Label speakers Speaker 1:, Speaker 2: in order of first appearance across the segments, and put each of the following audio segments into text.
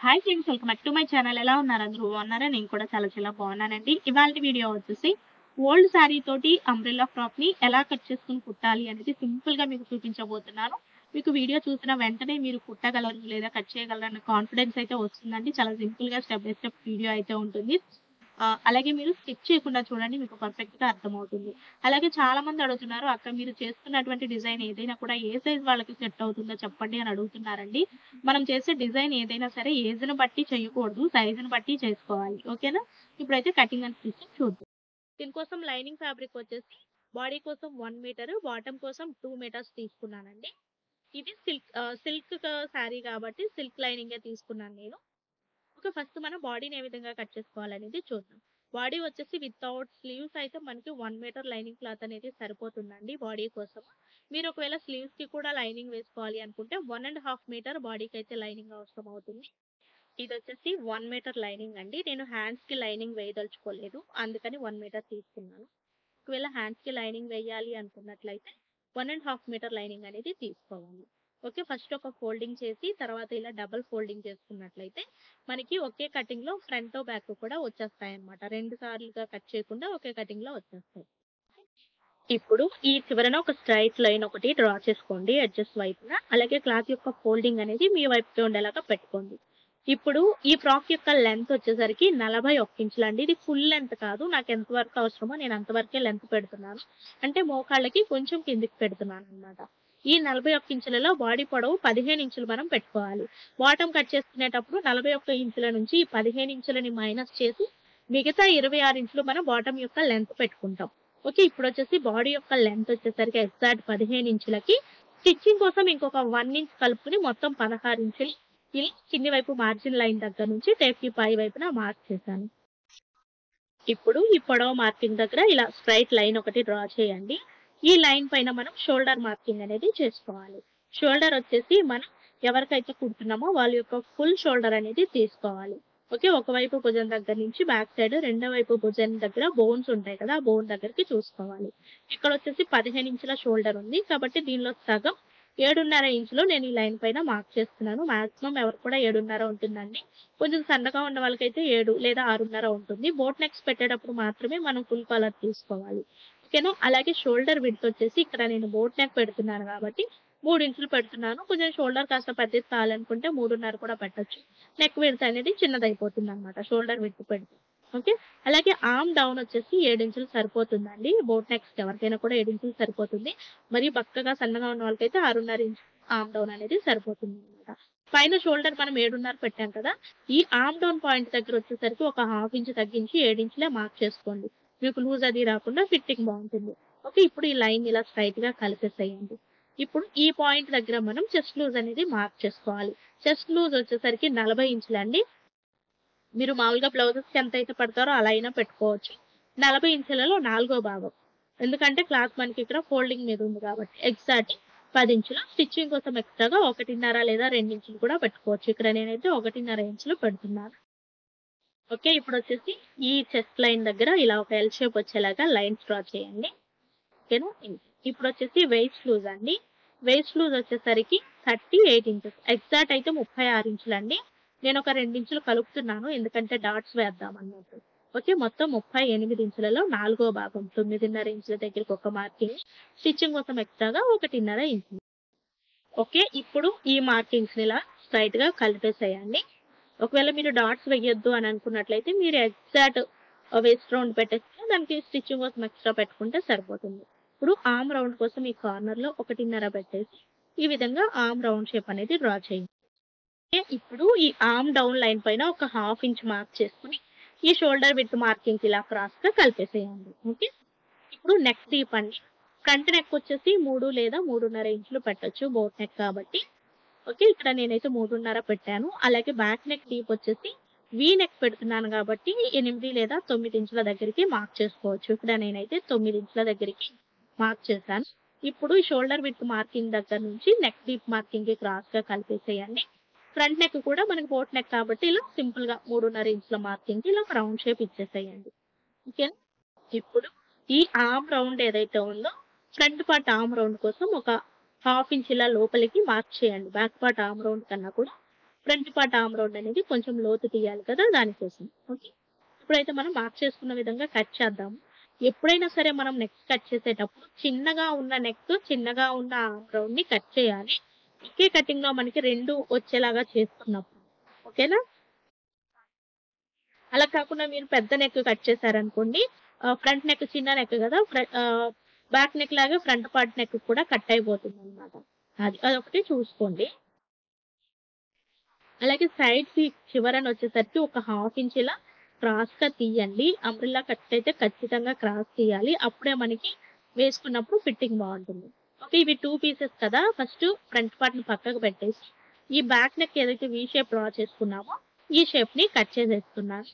Speaker 1: Hi friends welcome back to my channel ఎలా ఉన్నారు అందరూ బాగున్నారా నేను కూడా చాలా చాలా బాగున్నానండి ఇవాళ వీడియో వచ్చేసి ఓల్డ్ శారీ తోటి అంబ్రెల్లా ఫ్రాక్ ని ఎలా కట్ చేసుకుని కుట్టాలి అనేది సింపుల్ గా మీకు చూపించబోతున్నాను మీకు వీడియో చూసిన వెంటనే మీరు కుట్టగలరు లేదా కట్ చేయగలరు అన్న కాన్ఫిడెన్స్ అయితే వస్తుందండి చాలా సింపుల్ గా స్టెప్ బై స్టెప్ వీడియో అయితే ఉంటుంది ఆ, అలాగే మీరు స్కిప్ చేయకుండా చూడండి మీకు పర్ఫెక్ట్ గా అర్థమవుతుంది అలాగే చాలా మంది అడుగుతున్నారు అక్క మీరు చేస్తున్నటువంటి డిజైన్ ఏదైనా కూడా ఏ సైజ్ వాళ్ళకి సెట్ అవుతుందో చెప్పండి అని అడుగుతున్నారండి మనం చేసే డిజైన్ ఏదైనా సరే ఏజ్ ని బట్టి చేయకూడదు సైజ్ ని బట్టి చేసుకోవాలి ఓకేనా ఇప్పుడైతే కటింగ్ అండ్ స్టిచ్చింగ్ చూద్దాం దీనికోసం లైనింగ్ ఫ్యాబ్రిక్ వచ్చేసి బాడీ కోసం వన్ మీటర్ బాటమ్ కోసం టూ మీటర్స్ తీసుకున్నానండి ఇది సిల్క్ సిల్క్ శారీ కాబట్టి సిల్క్ లైనింగ్ తీసుకున్నాను నేను ఓకే ఫస్ట్ మనం బాడీని ఏ విధంగా కట్ చేసుకోవాలనేది చూద్దాం బాడీ వచ్చేసి వితౌట్ స్లీవ్స్ అయితే మనకి వన్ మీటర్ లైనింగ్ క్లాత్ అనేది సరిపోతుందండి బాడీ కోసం మీరు ఒకవేళ స్లీవ్స్ కి కూడా లైనింగ్ వేసుకోవాలి అనుకుంటే వన్ అండ్ హాఫ్ మీటర్ బాడీకి అయితే లైనింగ్ అవసరం అవుతుంది ఇది వచ్చేసి వన్ మీటర్ లైనింగ్ అండి నేను హ్యాండ్స్ కి లైనింగ్ వేయదలుచుకోలేదు అందుకని వన్ మీటర్ తీసుకున్నాను ఒకవేళ హ్యాండ్స్ కి లైనింగ్ వేయాలి అనుకున్నట్లయితే one and half meter lining అనేది తీసుకోవాలి ఓకే ఫస్ట్ ఒక ఫోల్డింగ్ చేసి తర్వాత ఇలా డబుల్ ఫోల్డింగ్ చేసుకున్నట్లయితే మనకి ఒకే కటింగ్ లో ఫ్రంట్ బ్యాక్ కూడా వచ్చేస్తాయి అన్నమాట రెండు సార్లుగా కట్ చేయకుండా ఒకే కటింగ్ లో వచ్చేస్తాయి ఇప్పుడు ఈ చివరన ఒక స్ట్రైట్ లైన్ ఒకటి డ్రా చేసుకోండి అడ్జస్ట్ వైపున అలాగే క్లాత్ యొక్క ఫోల్డింగ్ అనేది మీ వైపుకి ఉండేలాగా పెట్టుకోండి ఇప్పుడు ఈ ఫ్రాక్ యొక్క లెంత్ వచ్చేసరికి నలభై ఒక్క ఇంచులు అండి ఇది ఫుల్ లెంత్ కాదు నాకు ఎంత వరకు అవసరమో నేను అంతవరకే లెంత్ పెడుతున్నాను అంటే మోకాళ్ళకి కొంచెం కిందికి పెడుతున్నాను అన్నమాట ఈ నలభై ఒక్క ఇంచులలో బాడీ పొడవు పదిహేను ఇంచులు మనం పెట్టుకోవాలి బాటమ్ కట్ చేసుకునేటప్పుడు నలభై ఒక్క ఇంచుల నుంచి ఈ పదిహేను ఇంచులని మైనస్ చేసి మిగతా ఇరవై ఆరు ఇంచులు మనం బాటమ్ యొక్క లెంత్ పెట్టుకుంటాం ఓకే ఇప్పుడు వచ్చేసి బాడీ యొక్క లెంత్ వచ్చేసరికి ఎగ్జాక్ట్ పదిహేను ఇంచులకి స్టిచ్చింగ్ కోసం ఇంకొక వన్ ఇంచ్ కలుపుకుని మొత్తం పదహారు ఇంచులు ఇలా కింది వైపు మార్జిన్ లైన్ దగ్గర నుంచి టేప్ కి పై వైపున మార్క్ చేశాను ఇప్పుడు ఈ పొడవు మార్కింగ్ దగ్గర ఇలా స్ట్రైట్ లైన్ ఒకటి డ్రా చేయండి ఈ లైన్ పైన మనం షోల్డర్ మార్కింగ్ అనేది చేసుకోవాలి షోల్డర్ వచ్చేసి మనం ఎవరికైతే కుడుతున్నామో వాళ్ళ యొక్క ఫుల్ షోల్డర్ అనేది తీసుకోవాలి ఓకే ఒకవైపు భుజం దగ్గర నుంచి బ్యాక్ సైడ్ రెండో వైపు భుజం దగ్గర బోన్స్ ఉంటాయి కదా ఆ బోన్ దగ్గరికి చూసుకోవాలి ఇక్కడ వచ్చేసి పదిహేను ఇంచుల షోల్డర్ ఉంది కాబట్టి దీనిలో సగం ఏడున్నర ఇంచులు నేను ఈ లైన్ పైన మార్క్ చేస్తున్నాను మాక్సిమం ఎవరు కూడా ఏడున్నర ఉంటుందండి కొంచెం సన్నగా ఉన్న వాళ్ళకైతే ఏడు లేదా ఆరున్నర ఉంటుంది బోట్ నెక్స్ పెట్టేటప్పుడు మాత్రమే మనం ఫుల్ కలర్ తీసుకోవాలి ఓకేనా అలాగే షోల్డర్ విడ్త్ వచ్చేసి ఇక్కడ నేను బోట్ నెక్ పెడుతున్నాను కాబట్టి మూడు ఇంచులు పెడుతున్నాను కొంచెం షోల్డర్ కాస్త పెద్దది కావాలనుకుంటే మూడున్నర కూడా పెట్టొచ్చు నెక్ విడ్త్ అనేది చిన్నదైపోతుంది అనమాట షోల్డర్ విడ్త్ పెడితే ఓకే అలాగే ఆర్మ్ డౌన్ వచ్చేసి ఏడు ఇంచులు సరిపోతుందండి బోట్ నెక్స్ట్ ఎవరికైనా కూడా ఏడు ఇంచులు సరిపోతుంది మరి బక్కగా సన్నగా ఉన్న వాళ్ళకైతే ఆరున్నర ఇంచు ఆర్మ్ డౌన్ అనేది సరిపోతుంది అనమాట పైన షోల్డర్ మనం ఏడున్నర పెట్టాం కదా ఈ ఆర్మ్ డౌన్ పాయింట్ దగ్గర వచ్చేసరికి ఒక హాఫ్ ఇంచ్ తగ్గించి ఏడు ఇంచులే మార్క్ చేసుకోండి మీకు లూజ్ అది రాకుండా ఫిట్టింగ్ బాగుంటుంది ఓకే ఇప్పుడు ఈ లైన్ ఇలా స్ట్రైట్ గా కలిపేసేయండి ఇప్పుడు ఈ పాయింట్ దగ్గర మనం చెస్ట్ లూజ్ అనేది మార్క్ చేసుకోవాలి చెస్ట్ లూజ్ వచ్చేసరికి నలభై ఇంచులండి మీరు మామూలుగా బ్లౌజెస్ కి ఎంత అయితే పడతారో అలా అయినా పెట్టుకోవచ్చు నలభై ఇంచులలో నాలుగో భాగం ఎందుకంటే క్లాత్ మనకి ఇక్కడ ఫోల్డింగ్ మీద ఉంది కాబట్టి ఎగ్జాక్ట్ పది ఇంచులు స్టిచ్చింగ్ కోసం ఎక్స్ట్రాగా ఒకటిన్నర లేదా రెండు ఇంచులు కూడా పెట్టుకోవచ్చు ఇక్కడ నేనైతే ఒకటిన్నర ఇంచులు పెడుతున్నాను ఓకే ఇప్పుడు వచ్చేసి ఈ చెస్ట్ లైన్ దగ్గర ఇలా ఒక ఎల్ షేప్ వచ్చేలాగా లైన్స్ డ్రా చేయండి ఓకేనా ఇప్పుడు వచ్చేసి వెయిస్ట్ లూజ్ అండి వెయిస్ట్ లూజ్ వచ్చేసరికి థర్టీ ఎయిట్ ఇంచెస్ ఎగ్జాక్ట్ అయితే ముప్పై ఆరు ఇంచులు అండి నేను ఒక రెండు ఇంచులు కలుపుతున్నాను ఎందుకంటే డాట్స్ వేద్దాం అన్నట్టు ఓకే మొత్తం ముప్పై ఎనిమిది ఇంచులలో నాలుగో భాగం తొమ్మిదిన్నర ఇంచుల దగ్గరికి ఒక మార్కింగ్ స్టిచ్చింగ్ కోసం ఎక్స్ట్రాగా ఒకటిన్నర ఇంచు ఓకే ఇప్పుడు ఈ మార్కింగ్స్ ఇలా స్ట్రైట్ గా కలిపేసేయండి ఒకవేళ మీరు డాట్స్ వేయొద్దు అని అనుకున్నట్లయితే మీరు ఎగ్జాక్ట్ వేస్ట్ రౌండ్ పెట్టేస్తే దానికి స్టిచ్చింగ్ కోసం ఎక్స్ట్రా పెట్టుకుంటే సరిపోతుంది ఇప్పుడు ఆమ్ రౌండ్ కోసం ఈ కార్నర్ లో ఒకటిన్నర పెట్టేసి ఈ విధంగా ఆమ్ రౌండ్ షేప్ అనేది డ్రా చేయండి ఓకే, ఇప్పుడు ఈ ఆమ్ డౌన్ లైన్ పైన ఒక హాఫ్ ఇంచ్ మార్క్ చేసుకుని ఈ షోల్డర్ విత్ మార్కింగ్ ఇలా క్రాస్ గా కలిపేసేయండి ఓకే ఇప్పుడు నెక్ డీప్ అండి ఫ్రంట్ నెక్ వచ్చేసి మూడు లేదా మూడున్నర ఇంచులు పెట్టొచ్చు బోట్ నెక్ కాబట్టి ఓకే ఇక్కడ నేనైతే మూడున్నర పెట్టాను అలాగే బ్యాక్ నెక్ డీప్ వచ్చేసి వీ నెక్ పెడుతున్నాను కాబట్టి ఎనిమిది లేదా తొమ్మిది ఇంచుల దగ్గరికి మార్క్ చేసుకోవచ్చు ఇక్కడ నేనైతే తొమ్మిది ఇంచుల దగ్గరికి మార్క్ చేశాను ఇప్పుడు ఈ షోల్డర్ విత్ మార్కింగ్ దగ్గర నుంచి నెక్ డీప్ మార్కింగ్ కి క్రాస్ గా కలిపేసేయండి ఫ్రంట్ నెక్ కూడా మనకి బోట్ నెక్ కాబట్టి ఇలా సింపుల్ గా మూడున్నర ఇంచుల మార్కింగ్ కి ఇలా రౌండ్ షేప్ ఇచ్చేసేయండి ఓకే ఇప్పుడు ఈ ఆర్మ్ రౌండ్ ఏదైతే ఉందో ఫ్రంట్ పార్ట్ ఆర్మ్ రౌండ్ కోసం ఒక హాఫ్ ఇంచ్ ఇలా లోపలికి మార్క్ చేయండి బ్యాక్ పార్ట్ ఆర్మ్ రౌండ్ కన్నా కూడా ఫ్రంట్ పార్ట్ ఆమ్ రౌండ్ అనేది కొంచెం లోతు తీయాలి కదా దానికోసం ఓకే ఇప్పుడైతే మనం మార్క్ చేసుకున్న విధంగా కట్ చేద్దాము ఎప్పుడైనా సరే మనం నెక్ కట్ చేసేటప్పుడు చిన్నగా ఉన్న నెక్ చిన్నగా ఉన్న ఆమ్ రౌండ్ ని కట్ చేయాలి ఒకే కటింగ్ లో మనకి రెండు వచ్చేలాగా చేసుకున్నప్పుడు ఓకేనా అలా కాకుండా మీరు పెద్ద నెక్ కట్ చేశారనుకోండి ఫ్రంట్ నెక్ చిన్న నెక్ కదా బ్యాక్ నెక్ లాగా ఫ్రంట్ పార్ట్ నెక్ కూడా కట్ అయిపోతుంది అనమాట అది అదొకటి చూసుకోండి అలాగే సైడ్ చివరన వచ్చేసరికి ఒక హాఫ్ ఇంచ్ ఇలా క్రాస్ గా తీయండి అంబ్రిల్లా కట్ అయితే ఖచ్చితంగా క్రాస్ తీయాలి అప్పుడే మనకి వేసుకున్నప్పుడు ఫిట్టింగ్ బాగుంటుంది ఓకే ఇవి టూ పీసెస్ కదా ఫస్ట్ ఫ్రంట్ పార్ట్ ని పక్కకు పెట్టేసి ఈ బ్యాక్ నెక్ ఏదైతే వీ షేప్ డ్రా చేసుకున్నామో ఈ షేప్ ని కట్ చేసేస్తున్నాను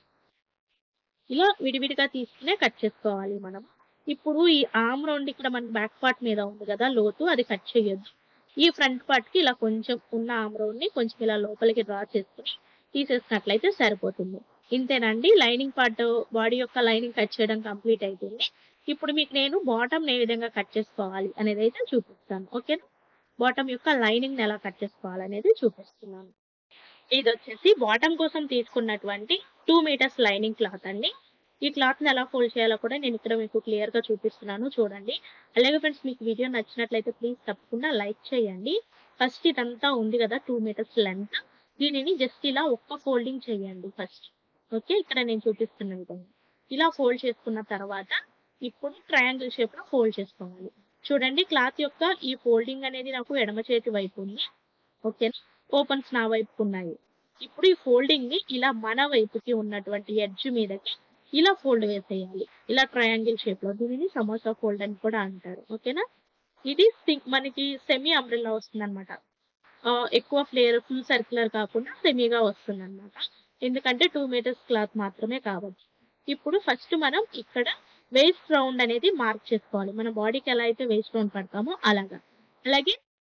Speaker 1: ఇలా విడివిడిగా తీసుకునే కట్ చేసుకోవాలి మనం ఇప్పుడు ఈ ఆమ్ రౌండ్ ఇక్కడ మనకి బ్యాక్ పార్ట్ మీద ఉంది కదా లోతు అది కట్ చేయొద్దు ఈ ఫ్రంట్ పార్ట్ కి ఇలా కొంచెం ఉన్న ఆమ్ రౌండ్ ని కొంచెం ఇలా లోపలికి డ్రా చేసుకుని తీసేసినట్లయితే సరిపోతుంది ఇంతేనండి లైనింగ్ పార్ట్ బాడీ యొక్క లైనింగ్ కట్ చేయడం కంప్లీట్ అయిపోయింది ఇప్పుడు మీకు నేను బాటమ్ ఏ విధంగా కట్ చేసుకోవాలి అనేది అయితే చూపిస్తాను ఓకేనా బాటమ్ యొక్క లైనింగ్ ఎలా కట్ చేసుకోవాలి అనేది చూపిస్తున్నాను ఇది వచ్చేసి బాటమ్ కోసం తీసుకున్నటువంటి టూ మీటర్స్ లైనింగ్ క్లాత్ అండి ఈ క్లాత్ ని ఎలా ఫోల్డ్ చేయాలో కూడా నేను ఇక్కడ మీకు క్లియర్ గా చూపిస్తున్నాను చూడండి అలాగే ఫ్రెండ్స్ మీకు వీడియో నచ్చినట్లయితే ప్లీజ్ తప్పకుండా లైక్ చేయండి ఫస్ట్ ఇదంతా ఉంది కదా టూ మీటర్స్ లెంత్ దీనిని జస్ట్ ఇలా ఒక్క ఫోల్డింగ్ చేయండి ఫస్ట్ ఓకే ఇక్కడ నేను చూపిస్తున్న విధంగా ఇలా ఫోల్డ్ చేసుకున్న తర్వాత ఇప్పుడు ట్రయాంగిల్ షేప్ లో ఫోల్డ్ చేసుకోవాలి చూడండి క్లాత్ యొక్క ఈ ఫోల్డింగ్ అనేది నాకు ఎడమ చేతి వైపు ఉంది ఓకే ఓపెన్స్ నా వైపు ఉన్నాయి ఇప్పుడు ఈ ఫోల్డింగ్ ని ఇలా మన వైపుకి ఉన్నటువంటి ఎడ్జ్ మీదకి ఇలా ఫోల్డ్ వేసేయాలి ఇలా ట్రయాంగిల్ షేప్ లో దీనిని సమోసా ఫోల్డ్ అని కూడా అంటారు ఓకేనా ఇది సి- మనకి సెమీ అంబ్రెల్లా వస్తుంది అనమాట ఎక్కువ ఫ్లేర్ ఫుల్ సర్క్యులర్ కాకుండా సెమీగా వస్తుంది అనమాట ఎందుకంటే టూ మీటర్స్ క్లాత్ మాత్రమే కాబట్టి ఇప్పుడు ఫస్ట్ మనం ఇక్కడ వేస్ట్ రౌండ్ అనేది మార్క్ చేసుకోవాలి మన బాడీకి ఎలా అయితే వేస్ట్ రౌండ్ పడతామో అలాగా అలాగే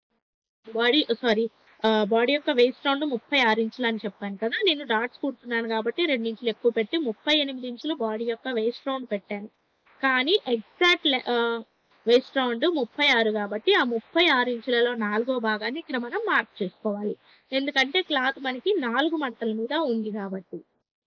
Speaker 1: బాడీ సారీ బాడీ యొక్క వేస్ట్ రౌండ్ ముప్పై ఆరు ఇంచులు అని చెప్పాను కదా నేను డాట్స్ కుడుతున్నాను కాబట్టి రెండు ఇంచులు ఎక్కువ పెట్టి ముప్పై ఎనిమిది ఇంచులు బాడీ యొక్క వేస్ట్ రౌండ్ పెట్టాను కానీ ఎగ్జాక్ట్ వేస్ట్ రౌండ్ ముప్పై ఆరు కాబట్టి ఆ ముప్పై ఆరు ఇంచులలో నాలుగో భాగాన్ని ఇక్కడ మనం మార్క్ చేసుకోవాలి ఎందుకంటే క్లాత్ మనకి నాలుగు మట్టల మీద ఉంది కాబట్టి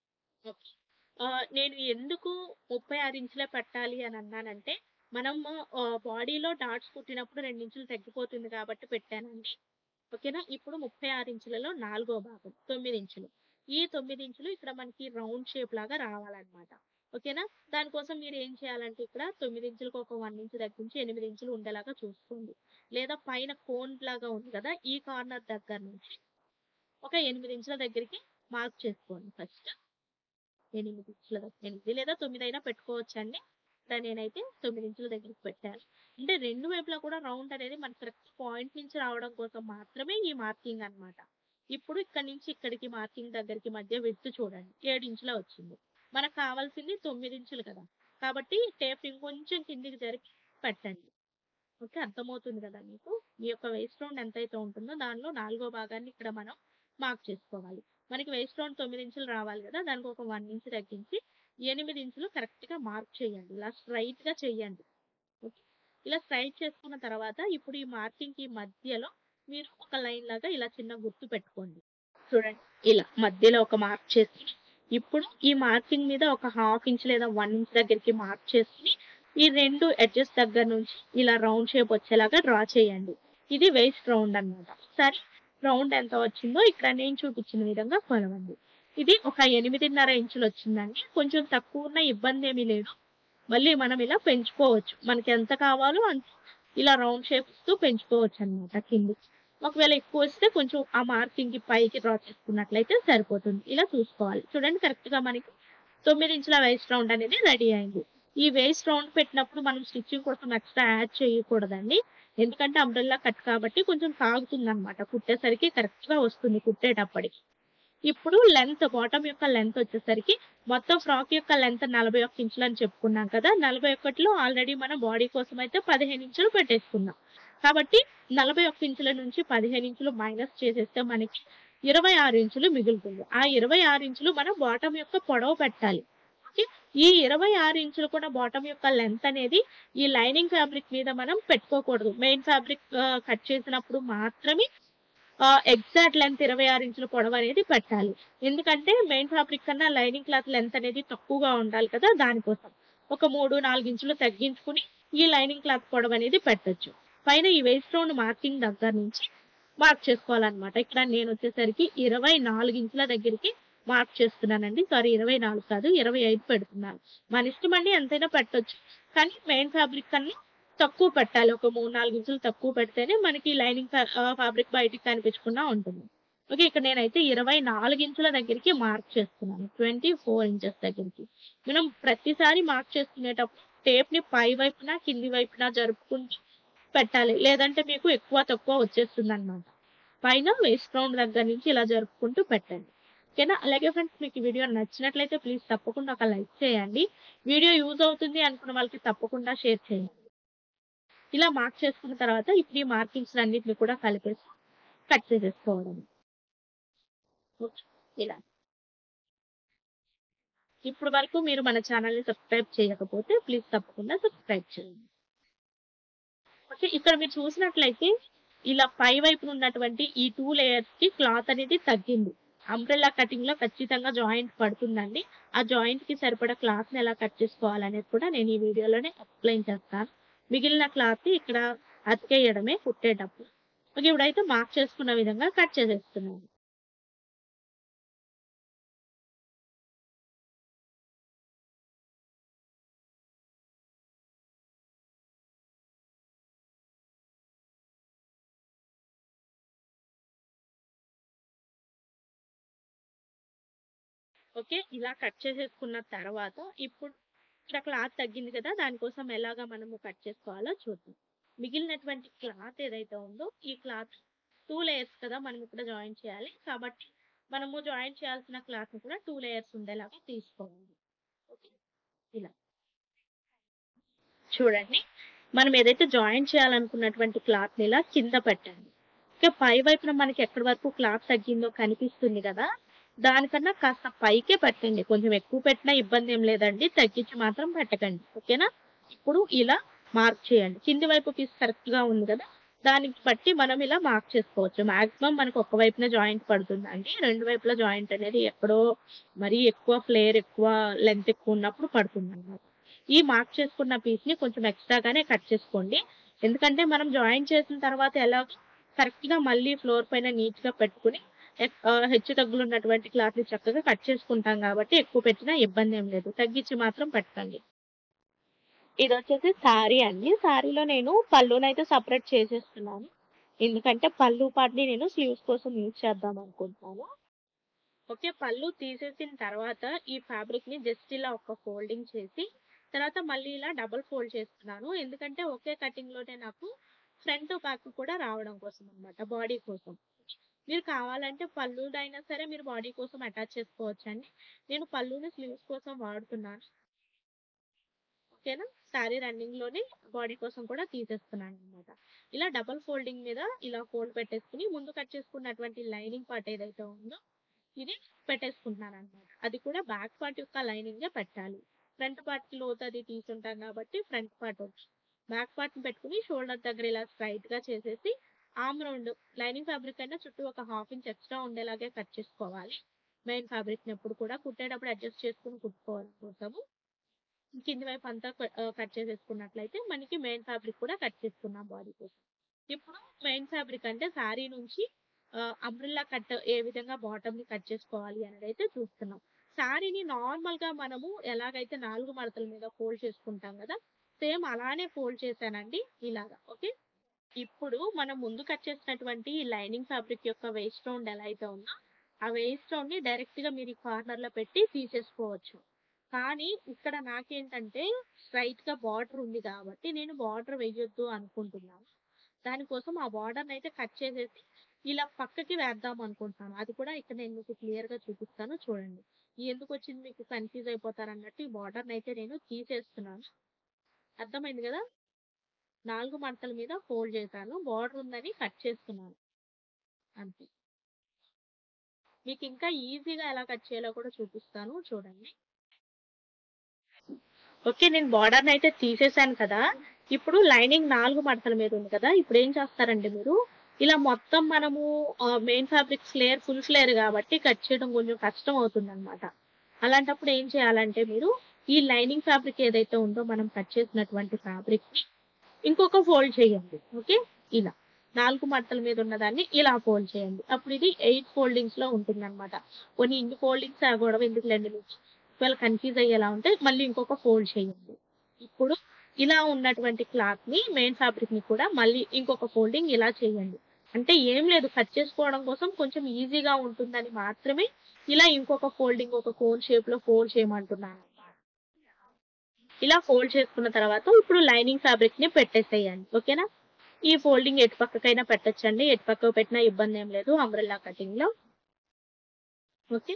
Speaker 1: ఓకే ఆ, నేను ఎందుకు ముప్పై ఆరు ఇంచులే పెట్టాలి అని అన్నానంటే మనం బాడీలో డాట్స్ కుట్టినప్పుడు రెండు ఇంచులు తగ్గిపోతుంది కాబట్టి పెట్టానండి ఓకేనా ఇప్పుడు ముప్పై ఆరు ఇంచులలో నాలుగో భాగం తొమ్మిది ఇంచులు ఈ తొమ్మిది ఇంచులు ఇక్కడ మనకి రౌండ్ షేప్ లాగా రావాలన్నమాట ఓకేనా దానికోసం మీరు ఏం చేయాలంటే ఇక్కడ తొమ్మిది ఇంచులకు ఒక వన్ ఇంచ్ తగ్గించి ఎనిమిది ఇంచులు ఉండేలాగా చూసుకోండి లేదా పైన కోన్ లాగా ఉంది కదా ఈ కార్నర్ దగ్గర నుంచి ఒక ఎనిమిది ఇంచుల దగ్గరికి మార్క్ చేసుకోండి ఫస్ట్ ఎనిమిది ఇంచుల దగ్గర ఎనిమిది లేదా తొమ్మిది అయినా పెట్టుకోవచ్చండి ఇక్కడ నేనైతే తొమ్మిది ఇంచుల దగ్గరికి పెట్టాను అంటే రెండు వైపులా కూడా రౌండ్ అనేది మన కరెక్ట్ పాయింట్ నుంచి రావడం కోసం మాత్రమే ఈ మార్కింగ్ అన్నమాట ఇప్పుడు ఇక్కడ నుంచి ఇక్కడికి మార్కింగ్ దగ్గరికి మధ్య విడ్త్ చూడండి ఏడు ఇంచుల వచ్చింది మనకు కావాల్సింది తొమ్మిది ఇంచులు కదా కాబట్టి టేప్ ఇంకొంచెం కిందికి జరిపి పెట్టండి ఓకే అర్థమవుతుంది కదా మీకు మీ యొక్క వేస్ట్ రౌండ్ ఎంతైతే ఉంటుందో దానిలో నాలుగో భాగాన్ని ఇక్కడ మనం మార్క్ చేసుకోవాలి మనకి వేస్ట్ రౌండ్ తొమ్మిది ఇంచులు రావాలి కదా దానికి ఒక వన్ ఇంచ్ తగ్గించి ఎనిమిది ఇంచులు కరెక్ట్ గా మార్క్ చేయండి ఇలా స్ట్రైట్ గా చేయండి ఓకే ఇలా స్ట్రైట్ చేసుకున్న తర్వాత ఇప్పుడు ఈ మార్కింగ్ కి మధ్యలో మీరు ఒక లైన్ లాగా ఇలా చిన్న గుర్తు పెట్టుకోండి చూడండి ఇలా మధ్యలో ఒక మార్క్ చేసి ఇప్పుడు ఈ మార్కింగ్ మీద ఒక హాఫ్ ఇంచ్ లేదా వన్ ఇంచ్ దగ్గరికి మార్క్ చేసుకుని ఈ రెండు ఎడ్జెస్ దగ్గర నుంచి ఇలా రౌండ్ షేప్ వచ్చేలాగా డ్రా చేయండి ఇది వేస్ట్ రౌండ్ అన్నమాట సరే రౌండ్ ఎంత వచ్చిందో ఇక్కడ నేను చూపించిన విధంగా కొలవండి ఇది ఒక ఎనిమిదిన్నర ఇంచులు వచ్చిందండి కొంచెం తక్కువ ఉన్న ఇబ్బంది ఏమీ లేదు మళ్ళీ మనం ఇలా పెంచుకోవచ్చు మనకి ఎంత కావాలో అంత ఇలా రౌండ్ షేప్స్ తో పెంచుకోవచ్చు అన్నమాట కిందికి ఒకవేళ ఎక్కువ వస్తే కొంచెం ఆ మార్కింగ్ కి పైకి డ్రా చేసుకున్నట్లయితే సరిపోతుంది ఇలా చూసుకోవాలి చూడండి కరెక్ట్ గా మనకి తొమ్మిది ఇంచుల వేస్ట్ రౌండ్ అనేది రెడీ అయింది ఈ వేస్ట్ రౌండ్ పెట్టినప్పుడు మనం స్టిచ్చింగ్ కోసం ఎక్స్ట్రా యాడ్ చేయకూడదండి ఎందుకంటే అంబ్రెల్లా కట్ కాబట్టి కొంచెం సాగుతుంది అనమాట కుట్టేసరికి కరెక్ట్ గా వస్తుంది కుట్టేటప్పటికి ఇప్పుడు లెంత్ బాటమ్ యొక్క లెంత్ వచ్చేసరికి మొత్తం ఫ్రాక్ యొక్క లెంత్ నలభై ఒక్క ఇంచులు అని చెప్పుకున్నాం కదా నలభై ఒకటిలో ఆల్రెడీ మన బాడీ కోసం అయితే పదిహేను ఇంచులు పెట్టేసుకున్నాం కాబట్టి నలభై ఒక్క ఇంచుల నుంచి పదిహేను ఇంచులు మైనస్ చేసేస్తే మనకి ఇరవై ఆరు ఇంచులు మిగులుతుంది ఆ ఇరవై ఆరు ఇంచులు మనం బాటమ్ యొక్క పొడవు పెట్టాలి ఓకే? ఈ ఇరవై ఆరు ఇంచులు కూడా బాటమ్ యొక్క లెంత్ అనేది ఈ లైనింగ్ ఫ్యాబ్రిక్ మీద మనం పెట్టుకోకూడదు మెయిన్ ఫ్యాబ్రిక్ కట్ చేసినప్పుడు మాత్రమే ఎగ్జాక్ట్ లెంత్ ఇరవై ఆరు ఇంచుల పొడవు అనేది పెట్టాలి ఎందుకంటే మెయిన్ ఫ్యాబ్రిక్ కన్నా లైనింగ్ క్లాత్ లెంత్ అనేది తక్కువగా ఉండాలి కదా దానికోసం ఒక మూడు నాలుగు ఇంచులు తగ్గించుకుని ఈ లైనింగ్ క్లాత్ పొడవు అనేది పెట్టొచ్చు పైన ఈ వేస్ట్ రౌండ్ మార్కింగ్ దగ్గర నుంచి మార్క్ చేసుకోవాలన్నమాట ఇక్కడ నేను వచ్చేసరికి ఇరవై నాలుగు ఇంచుల దగ్గరికి మార్క్ చేస్తున్నానండి సారీ ఇరవై నాలుగు కాదు ఇరవై ఐదు పెడుతున్నాను మన ఇష్టం అండి ఎంతైనా పెట్టొచ్చు కానీ మెయిన్ ఫ్యాబ్రిక్ కన్నా తక్కువ పెట్టాలి ఒక మూడు నాలుగు ఇంచులు తక్కువ పెడితేనే మనకి లైనింగ్ ఫ్యాబ్రిక్ బయటికి కనిపించకుండా ఉంటుంది ఓకే ఇక్కడ నేనైతే ఇరవై నాలుగు ఇంచుల దగ్గరికి మార్క్ చేస్తున్నాను ట్వంటీ ఫోర్ ఇంచెస్ దగ్గరికి మనం ప్రతిసారి మార్క్ చేసుకునేటప్పుడు టేప్ ని పై వైపున కింది వైపున జరుపుకుంటూ పెట్టాలి లేదంటే మీకు ఎక్కువ తక్కువ వచ్చేస్తుంది అనమాట పైన వేస్ట్ రౌండ్ దగ్గర నుంచి ఇలా జరుపుకుంటూ పెట్టండి ఓకేనా అలాగే ఫ్రెండ్స్ మీకు ఈ వీడియో నచ్చినట్లయితే ప్లీజ్ తప్పకుండా ఒక లైక్ చేయండి వీడియో యూజ్ అవుతుంది అనుకున్న వాళ్ళకి తప్పకుండా షేర్ చేయండి ఇలా మార్క్ చేసుకున్న తర్వాత ఇప్పుడు ఈ మార్కింగ్స్ అన్నిటిని కూడా కలిపేసి కట్ చేసేసుకోవడం ఓకే, ఇలా ఇప్పుడు వరకు మీరు మన ఛానల్ ని సబ్స్క్రైబ్ చేయకపోతే ప్లీజ్ తప్పకుండా సబ్స్క్రైబ్ చేయండి ఓకే ఇక్కడ మీరు చూసినట్లయితే ఇలా పై వైపున ఉన్నటువంటి ఈ టూ లేయర్స్ కి క్లాత్ అనేది తగ్గింది అంబ్రెల్లా కటింగ్ లో ఖచ్చితంగా జాయింట్ పడుతుందండి ఆ జాయింట్ కి సరిపడా క్లాత్ ని ఎలా కట్ చేసుకోవాలనేది కూడా నేను ఈ వీడియోలోనే ఎక్స్ప్లెయిన్ చేస్తాను మిగిలిన క్లాత్ ని ఇక్కడ అతికేయడమే కుట్టేటప్పుడు ఓకే ఇప్పుడైతే మార్క్ చేసుకున్న విధంగా కట్ చేసేస్తున్నాను ఓకే ఇలా కట్ చేసేసుకున్న తర్వాత ఇప్పుడు ఇక్కడ క్లాత్ తగ్గింది కదా దానికోసం ఎలాగా మనము కట్ చేసుకోవాలో చూద్దాం మిగిలినటువంటి క్లాత్ ఏదైతే ఉందో ఈ క్లాత్ టూ లేయర్స్ కదా మనం ఇక్కడ జాయిన్ చేయాలి కాబట్టి మనము జాయిన్ చేయాల్సిన క్లాత్ కూడా టూ లేయర్స్ ఉండేలాగా తీసుకోవాలి ఓకే ఇలా చూడండి మనం ఏదైతే జాయిన్ చేయాలనుకున్నటువంటి క్లాత్ ని ఇలా కింద పెట్టండి ఓకే పై వైపున మనకి ఎక్కడి వరకు క్లాత్ తగ్గిందో కనిపిస్తుంది కదా దానికన్నా కాస్త పైకే పెట్టండి కొంచెం ఎక్కువ పెట్టినా ఇబ్బంది ఏం లేదండి తగ్గించి మాత్రం పెట్టకండి ఓకేనా ఇప్పుడు ఇలా మార్క్ చేయండి కింది వైపు పీస్ కరెక్ట్ గా ఉంది కదా దానికి బట్టి మనం ఇలా మార్క్ చేసుకోవచ్చు మాక్సిమం మనకు ఒక వైపున జాయింట్ పడుతుందండి రెండు వైపుల జాయింట్ అనేది ఎక్కడో మరీ ఎక్కువ ఫ్లేర్ ఎక్కువ లెంత్ ఎక్కువ ఉన్నప్పుడు పడుతుంది అన్నమాట ఈ మార్క్ చేసుకున్న పీస్ ని కొంచెం ఎక్స్ట్రాగానే కట్ చేసుకోండి ఎందుకంటే మనం జాయిన్ చేసిన తర్వాత ఎలా కరెక్ట్ గా మళ్ళీ ఫ్లోర్ పైన నీట్ గా పెట్టుకుని ఎక్- ఆ, హెచ్చు తగ్గులు ఉన్నటువంటి క్లాత్ ని చక్కగా కట్ చేసుకుంటాం కాబట్టి ఎక్కువ పెట్టినా ఇబ్బంది ఏం లేదు తగ్గించి మాత్రం పెట్టండి ఇది వచ్చేసి శారీ అండి శారీలో నేను పళ్ళునైతే సపరేట్ చేసేస్తున్నాను ఎందుకంటే పళ్ళు పాటిని నేను స్లీవ్స్ కోసం యూజ్ చేద్దాం అనుకుంటున్నాను ఓకే పళ్ళు తీసేసిన తర్వాత ఈ ఫ్యాబ్రిక్ ని జస్ట్ ఇలా ఒక ఫోల్డింగ్ చేసి తర్వాత మళ్ళీ ఇలా డబుల్ ఫోల్డ్ చేస్తున్నాను ఎందుకంటే ఒకే కటింగ్ లోనే నాకు ఫ్రంట్ బ్యాక్ కూడా రావడం కోసం అన్నమాట బాడీ కోసం మీరు కావాలంటే పళ్ళుదైనా సరే మీరు బాడీ కోసం అటాచ్ చేసుకోవచ్చు అండి నేను పళ్ళుని స్లీవ్స్ కోసం వాడుతున్నాను ఓకేనా శారీ రన్నింగ్ లోనే బాడీ కోసం కూడా తీసేస్తున్నాను అనమాట ఇలా డబల్ ఫోల్డింగ్ మీద ఇలా ఫోల్డ్ పెట్టేసుకుని ముందు కట్ చేసుకున్నటువంటి లైనింగ్ పార్ట్ ఏదైతే ఉందో ఇది పెట్టేసుకుంటున్నాను అనమాట అది కూడా బ్యాక్ పార్ట్ యొక్క లైనింగ్ పెట్టాలి ఫ్రంట్ పార్ట్ కి లోతు అది తీసుంటాం కాబట్టి ఫ్రంట్ పార్ట్ వచ్చి బ్యాక్ పార్ట్ ని పెట్టుకుని షోల్డర్ దగ్గర ఇలా స్ట్రైట్ గా చేసేసి ఆమ్ రౌండ్ లైనింగ్ ఫ్యాబ్రిక్ అయినా చుట్టూ ఒక హాఫ్ ఇంచ్ ఎక్స్ట్రా ఉండేలాగే కట్ చేసుకోవాలి మెయిన్ ఫ్యాబ్రిక్ ని ఎప్పుడు కూడా కుట్టేటప్పుడు అడ్జస్ట్ చేసుకుని కుట్టుకోవాలి కోసము కింది వైపు అంతా కట్ చేసేసుకున్నట్లయితే మనకి మెయిన్ ఫ్యాబ్రిక్ కూడా కట్ చేసుకున్నాం బాడీ కోసం ఇప్పుడు మెయిన్ ఫ్యాబ్రిక్ అంటే శారీ నుంచి అంబ్రిల్లా కట్ ఏ విధంగా బాటమ్ ని కట్ చేసుకోవాలి అనేది అయితే చూస్తున్నాం శారీని నార్మల్ గా మనము ఎలాగైతే నాలుగు మడతల మీద ఫోల్డ్ చేసుకుంటాం కదా సేమ్ అలానే ఫోల్డ్ చేశానండి ఇలాగా ఓకే ఇప్పుడు మనం ముందు కట్ చేసినటువంటి ఈ లైనింగ్ ఫ్యాబ్రిక్ యొక్క వేస్ట్ రౌండ్ ఎలా అయితే ఉందో ఆ వేస్ట్ రౌండ్ ని డైరెక్ట్ గా మీరు ఈ కార్నర్ లో పెట్టి తీసేసుకోవచ్చు కానీ ఇక్కడ నాకేంటంటే స్ట్రైట్ గా బార్డర్ ఉంది కాబట్టి నేను బార్డర్ వేయొద్దు అనుకుంటున్నాను దానికోసం ఆ బార్డర్ అయితే కట్ చేసేసి ఇలా పక్కకి వేద్దాం అనుకుంటున్నాను అది కూడా ఇక్కడ నేను మీకు క్లియర్ గా చూపిస్తాను చూడండి ఎందుకు వచ్చింది మీకు కన్ఫ్యూజ్ అయిపోతారు అన్నట్టు ఈ బార్డర్ అయితే నేను తీసేస్తున్నాను అర్థమైంది కదా నాలుగు మడతల మీద ఫోల్డ్ చేశాను బార్డర్ ఉందని కట్ చేస్తున్నాను అంతే మీకు ఇంకా ఈజీగా ఎలా కట్ చేయాలో కూడా చూపిస్తాను చూడండి ఓకే నేను బార్డర్ అయితే తీసేసాను కదా ఇప్పుడు లైనింగ్ నాలుగు మడతల మీద ఉంది కదా ఇప్పుడు ఏం చేస్తారంటే మీరు ఇలా మొత్తం మనము main fabric flare full flare కాబట్టి కట్ చేయడం కొంచెం కష్టం అవుతుంది అనమాట అలాంటప్పుడు ఏం చేయాలంటే మీరు ఈ లైనింగ్ ఫ్యాబ్రిక్ ఏదైతే ఉందో మనం కట్ చేసినటువంటి ఫ్యాబ్రిక్ ని ఇంకొక ఫోల్డ్ చేయండి ఓకే ఇలా నాలుగు మడతల మీద ఉన్నదాన్ని ఇలా ఫోల్డ్ చేయండి అప్పుడు ఇది ఎయిట్ ఫోల్డింగ్స్ లో ఉంటుంది అనమాట కొన్ని ఇన్ని ఫోల్డింగ్స్ గొడవ ఎందుకు లేండి మీకు ఒకవేళ కన్ఫ్యూజ్ అయ్యేలా ఉంటే మళ్ళీ ఇంకొక ఫోల్డ్ చేయండి ఇప్పుడు ఇలా ఉన్నటువంటి క్లాత్ ని మెయిన్ ఫ్యాబ్రిక్ ని కూడా మళ్ళీ ఇంకొక ఫోల్డింగ్ ఇలా చేయండి అంటే ఏం లేదు కట్ చేసుకోవడం కోసం కొంచెం ఈజీగా ఉంటుందని మాత్రమే ఇలా ఇంకొక ఫోల్డింగ్ ఒక కోన్ షేప్ లో ఫోల్డ్ చేయమంటున్నాను ఇలా ఫోల్డ్ చేసుకున్న తర్వాత ఇప్పుడు లైనింగ్ ఫ్యాబ్రిక్ ని పెట్టేసేయండి ఓకేనా ఈ ఫోల్డింగ్ ఎటు పక్కకైనా పెట్టచ్చండి ఎటు పక్కకు పెట్టినా ఇబ్బంది ఏం లేదు అంబ్రెల్లా కటింగ్ లో ఓకే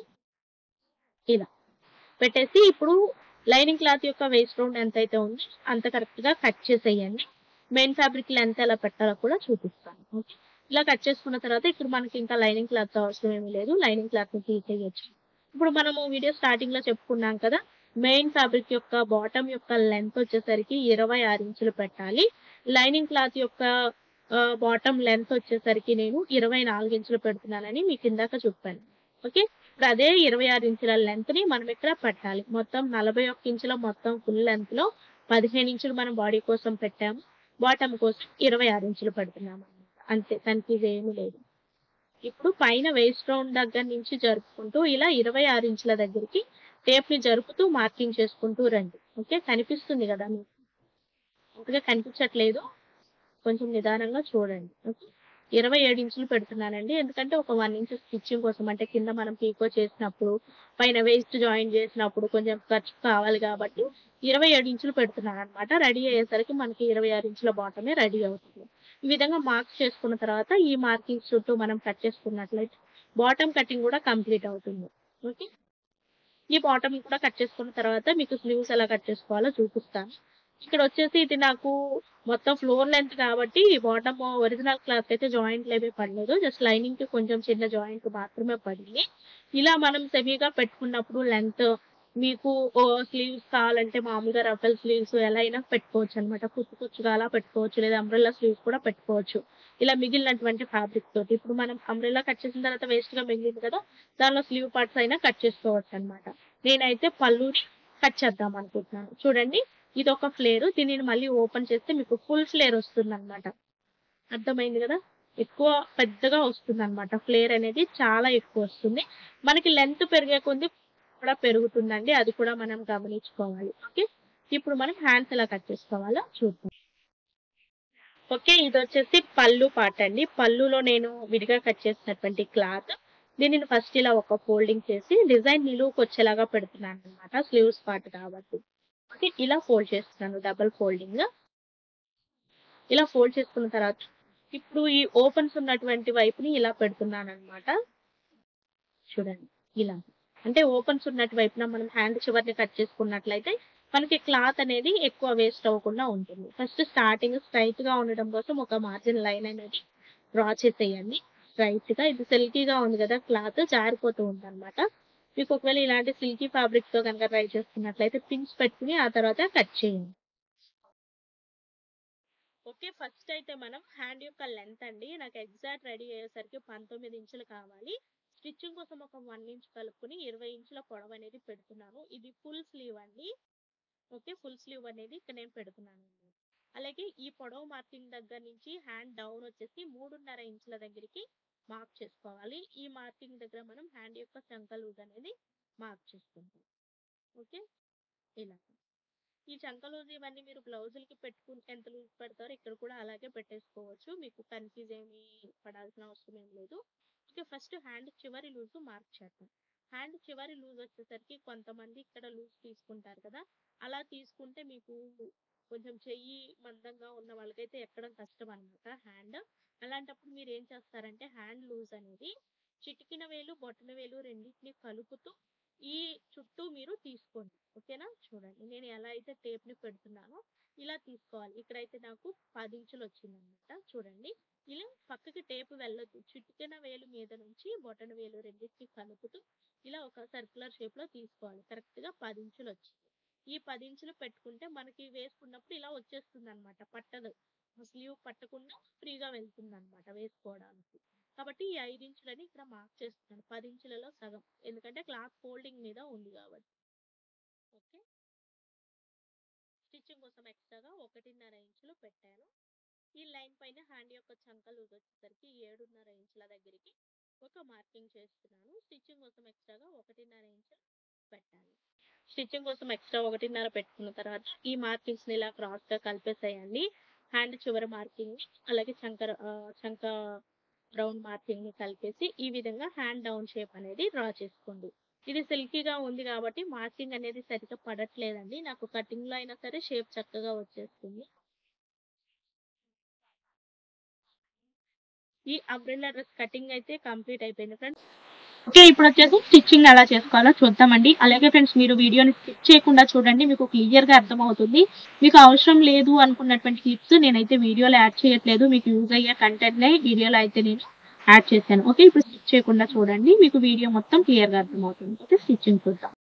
Speaker 1: ఇలా పెట్టేసి ఇప్పుడు లైనింగ్ క్లాత్ యొక్క వేస్ట్ రౌండ్ ఎంత అయితే ఉందో అంత కరెక్ట్ గా కట్ చేసేయండి మెయిన్ ఫ్యాబ్రిక్ లెంత్ ఎలా పెట్టాలో కూడా చూపిస్తాను ఓకే ఇలా కట్ చేసుకున్న తర్వాత ఇప్పుడు మనకి ఇంకా లైనింగ్ క్లాత్ అవసరం ఏమీ లేదు లైనింగ్ క్లాత్ ని తీసేయచ్చు ఇప్పుడు మనము వీడియో స్టార్టింగ్ లో చెప్పుకున్నాం కదా మెయిన్ ఫ్యాబ్రిక్ యొక్క బాటమ్ యొక్క లెంత్ వచ్చేసరికి ఇరవై ఆరు ఇంచులు పెట్టాలి లైనింగ్ క్లాత్ యొక్క బాటమ్ లెంత్ వచ్చేసరికి నేను ఇరవై నాలుగు ఇంచులు పెడుతున్నానని మీకు ఇందాక చెప్పాను ఓకే ఇప్పుడు అదే ఇరవై ఆరు ఇంచుల లెంత్ ని మనం ఇక్కడ పెట్టాలి మొత్తం నలభై ఒక్క ఇంచుల మొత్తం ఫుల్ లెంత్ లో పదిహేను ఇంచులు మనం బాడీ కోసం పెట్టాము బాటమ్ కోసం ఇరవై ఆరు ఇంచులు పెడుతున్నాము అంతే కన్ఫ్యూజ్ ఏమీ లేదు ఇప్పుడు పైన వేస్ట్ రౌండ్ దగ్గర నుంచి జరుపుకుంటూ ఇలా ఇరవై ఆరు ఇంచుల దగ్గరికి టేప్ ని జరుపుతూ మార్కింగ్ చేసుకుంటూ రండి ఓకే కనిపిస్తుంది కదా మీకు అంతగా కనిపించట్లేదు కొంచెం నిదానంగా చూడండి ఓకే ఇరవై ఏడు ఇంచులు పెడుతున్నానండి ఎందుకంటే ఒక వన్ ఇంచ్ స్టిచ్చింగ్ కోసం అంటే కింద మనం పీకో చేసినప్పుడు పైన వేస్ట్ జాయిన్ చేసినప్పుడు కొంచెం ఖర్చు కావాలి కాబట్టి ఇరవై ఏడు ఇంచులు పెడుతున్నాను అనమాట రెడీ అయ్యేసరికి మనకి ఇరవై ఆరు ఇంచుల బాటమే రెడీ అవుతుంది ఈ విధంగా మార్క్స్ చేసుకున్న తర్వాత ఈ మార్కింగ్స్ చుట్టూ మనం కట్ చేసుకున్నట్లయితే బాటమ్ కటింగ్ కూడా కంప్లీట్ అవుతుంది ఓకే ఈ బాటమ్ కూడా కట్ చేసుకున్న తర్వాత మీకు స్లీవ్స్ ఎలా కట్ చేసుకోవాలో చూపిస్తాను ఇక్కడ వచ్చేసి ఇది నాకు మొత్తం ఫ్లోర్ లెంత్ కాబట్టి బాటమ్ ఒరిజినల్ క్లాత్ అయితే జాయింట్లు ఏమీ పడలేదు జస్ట్ లైనింగ్ కి కొంచెం చిన్న జాయింట్ మాత్రమే పడింది ఇలా మనం సెమీగా పెట్టుకున్నప్పుడు లెంత్ మీకు స్లీవ్స్ కావాలంటే మామూలుగా రఫల్ స్లీవ్స్ ఎలా అయినా పెట్టుకోవచ్చు అనమాట కుచ్చు కుచ్చుగా అలా పెట్టుకోవచ్చు లేదా అంబ్రెల్లా స్లీవ్స్ కూడా పెట్టుకోవచ్చు ఇలా మిగిలినటువంటి ఫ్యాబ్రిక్ తోటి ఇప్పుడు మనం అంబ్రెల్లా కట్ చేసిన తర్వాత వేస్ట్ గా మిగిలింది కదా దానిలో స్లీవ్ పార్ట్స్ అయినా కట్ చేసుకోవచ్చు అనమాట నేనైతే పళ్ళుని కట్ చేద్దాం అనుకుంటున్నాను చూడండి ఇది ఒక ఫ్లేర్ దీనిని మళ్ళీ ఓపెన్ చేస్తే మీకు ఫుల్ ఫ్లేర్ వస్తుంది అనమాట అర్థమైంది కదా ఎక్కువ పెద్దగా వస్తుంది అనమాట ఫ్లేర్ అనేది చాలా ఎక్కువ వస్తుంది మనకి లెంత్ పెరిగే కొద్ది కూడా పెరుగుతుందండి అది కూడా మనం గమనించుకోవాలి ఓకే ఇప్పుడు మనం హ్యాండ్స్ ఎలా కట్ చేసుకోవాలో చూద్దాం ఓకే ఇది వచ్చేసి పళ్ళు పార్ట్ అండి పళ్ళులో నేను విడిగా కట్ చేసినటువంటి క్లాత్ దీనిని ఫస్ట్ ఇలా ఒక ఫోల్డింగ్ చేసి డిజైన్ నిలువుకి వచ్చేలాగా పెడుతున్నాను అనమాట స్లీవ్స్ పార్ట్ కాబట్టి ఓకే ఇలా ఫోల్డ్ చేస్తున్నాను డబల్ ఫోల్డింగ్ ఇలా ఫోల్డ్ చేసుకున్న తర్వాత ఇప్పుడు ఈ ఓపెన్స్ ఉన్నటువంటి వైపుని ఇలా పెడుతున్నాను అనమాట చూడండి ఇలా అంటే ఓపెన్స్ ఉన్నట్టు వైపున మనం హ్యాండ్ చివరిని కట్ చేసుకున్నట్లయితే మనకి క్లాత్ అనేది ఎక్కువ వేస్ట్ అవ్వకుండా ఉంటుంది ఫస్ట్ స్టార్టింగ్ స్ట్రైట్ గా ఉండడం కోసం ఒక మార్జిన్ లైన్ అనేది డ్రా చేసేయండి స్ట్రైట్ గా ఇది సిల్కీగా ఉంది కదా క్లాత్ జారిపోతూ ఉంది అనమాట మీకు ఒకవేళ ఇలాంటి సిల్కీ ఫ్యాబ్రిక్ తో కనుక ట్రై చేసుకున్నట్లయితే పిన్స్ పెట్టుకుని ఆ తర్వాత కట్ చేయండి ఓకే ఫస్ట్ అయితే మనం హ్యాండ్ యొక్క లెంత్ అండి నాకు ఎగ్జాక్ట్ రెడీ అయ్యేసరికి పంతొమ్మిది ఇంచులు కావాలి స్టిచ్చింగ్ కోసం ఒక వన్ ఇంచ్ కలుపుకుని ఇరవై ఇంచుల పొడవు అనేది పెడుతున్నాను ఇది ఫుల్ స్లీవ్ అండి ఓకే ఫుల్ స్లీవ్ అనేది ఇక్కడ నేను పెడుతున్నాను అలాగే ఈ పొడవు మార్కింగ్ దగ్గర నుంచి హ్యాండ్ డౌన్ వచ్చేసి మూడున్నర ఇంచుల దగ్గరికి మార్క్ చేసుకోవాలి ఈ మార్కింగ్ దగ్గర మనం హ్యాండ్ యొక్క చంక లూజ్ అనేది మార్క్ చేసుకుంటాం ఓకే ఇలా ఈ చంక లూజ్ ఇవన్నీ మీరు బ్లౌజులకి పెట్టుకుని ఎంత లూజ్ పెడతారో ఇక్కడ కూడా అలాగే పెట్టేసుకోవచ్చు మీకు కన్ఫ్యూజ్ ఏమి పడాల్సిన అవసరం ఏం లేదు ఓకే ఫస్ట్ హ్యాండ్ చివరి లూజ్ మార్క్ చేద్దాం హ్యాండ్ చివరి లూజ్ వచ్చేసరికి కొంతమంది ఇక్కడ లూజ్ తీసుకుంటారు కదా అలా తీసుకుంటే మీకు కొంచెం చెయ్యి మందంగా ఉన్న వాళ్ళకైతే ఎక్కడం కష్టం అనమాట హ్యాండ్ అలాంటప్పుడు మీరు ఏం చేస్తారంటే హ్యాండ్ లూజ్ అనేది చిటికిన వేలు బొట్టన వేలు రెండింటిని కలుపుతూ ఈ చుట్టూ మీరు తీసుకోండి ఓకేనా చూడండి నేను ఎలా అయితే టేప్ ని పెడుతున్నానో ఇలా తీసుకోవాలి ఇక్కడైతే నాకు పది ఇంచులు వచ్చిందనమాట చూడండి ఇలా పక్కకి టేప్ వెళ్ళొద్దు చిటికెన వేలు మీద నుంచి బొటన వేలు రెండింటిని కలుపుతూ ఇలా ఒక సర్క్యులర్ షేప్ లో తీసుకోవాలి కరెక్ట్ గా పది ఇంచులు వచ్చింది ఈ పది ఇంచులు పెట్టుకుంటే మనకి వేసుకున్నప్పుడు ఇలా వచ్చేస్తుంది అనమాట పట్టదు స్లీవ్ పట్టకుండా ఫ్రీగా వెళ్తుంది అనమాట వేసుకోవడానికి కాబట్టి ఈ ఐదు ఇంచులని ఇక్కడ మార్క్ చేస్తున్నాను పది ఇంచులలో సగం ఎందుకంటే క్లాత్ ఫోల్డింగ్ మీద ఉంది కాబట్టి ఓకే స్టిచ్చింగ్ కోసం ఎక్స్ట్రాగా ఒకటిన్నర ఇంచులు పెట్టాను ఈ లైన్ పైన హ్యాండ్ యొక్క చంక లూజ్ వచ్చేసరికి ఏడున్నర ఇంచుల దగ్గరికి ఒక మార్కింగ్ చేస్తున్నాను స్టిచ్చింగ్ కోసం ఎక్స్ట్రాగా ఒకటిన్నర ఇంచులు పెట్టాలి స్టిచ్చింగ్ కోసం ఎక్స్ట్రా ఒకటిన్నర పెట్టుకున్న తర్వాత ఈ మార్కింగ్స్ ని ఇలా క్రాస్ గా కలిపేసేయండి హ్యాండ్ చివరి మార్కింగ్ ని అలాగే చంక ఆ, చంక రౌండ్ మార్కింగ్ ని కలిపేసి ఈ విధంగా హ్యాండ్ డౌన్ షేప్ అనేది డ్రా చేసుకోండి ఇది సిల్కీగా ఉంది కాబట్టి మార్కింగ్ అనేది సరిగ్గా పడట్లేదండి నాకు కటింగ్ లో అయినా సరే షేప్ చక్కగా వచ్చేస్తుంది ఈ అంబ్రెల్లా డ్రెస్ కటింగ్ అయితే కంప్లీట్ అయిపోయింది ఫ్రెండ్స్ ఓకే ఇప్పుడు వచ్చేసి స్టిచ్చింగ్ ఎలా చేసుకోవాలో చూద్దామండి అలాగే ఫ్రెండ్స్ మీరు వీడియోని స్కిప్ చేయకుండా చూడండి మీకు క్లియర్ గా అర్థమవుతుంది మీకు అవసరం లేదు అనుకున్నటువంటి క్లిప్స్ నేనైతే వీడియోలో యాడ్ చేయట్లేదు మీకు యూజ్ అయ్యే కంటెంట్ నే వీడియోలో అయితే నేను యాడ్ చేశాను ఓకే ఇప్పుడు స్కిప్ చేయకుండా చూడండి మీకు వీడియో మొత్తం క్లియర్ గా అర్థమవుతుంది ఓకే స్టిచ్చింగ్ చూద్దాం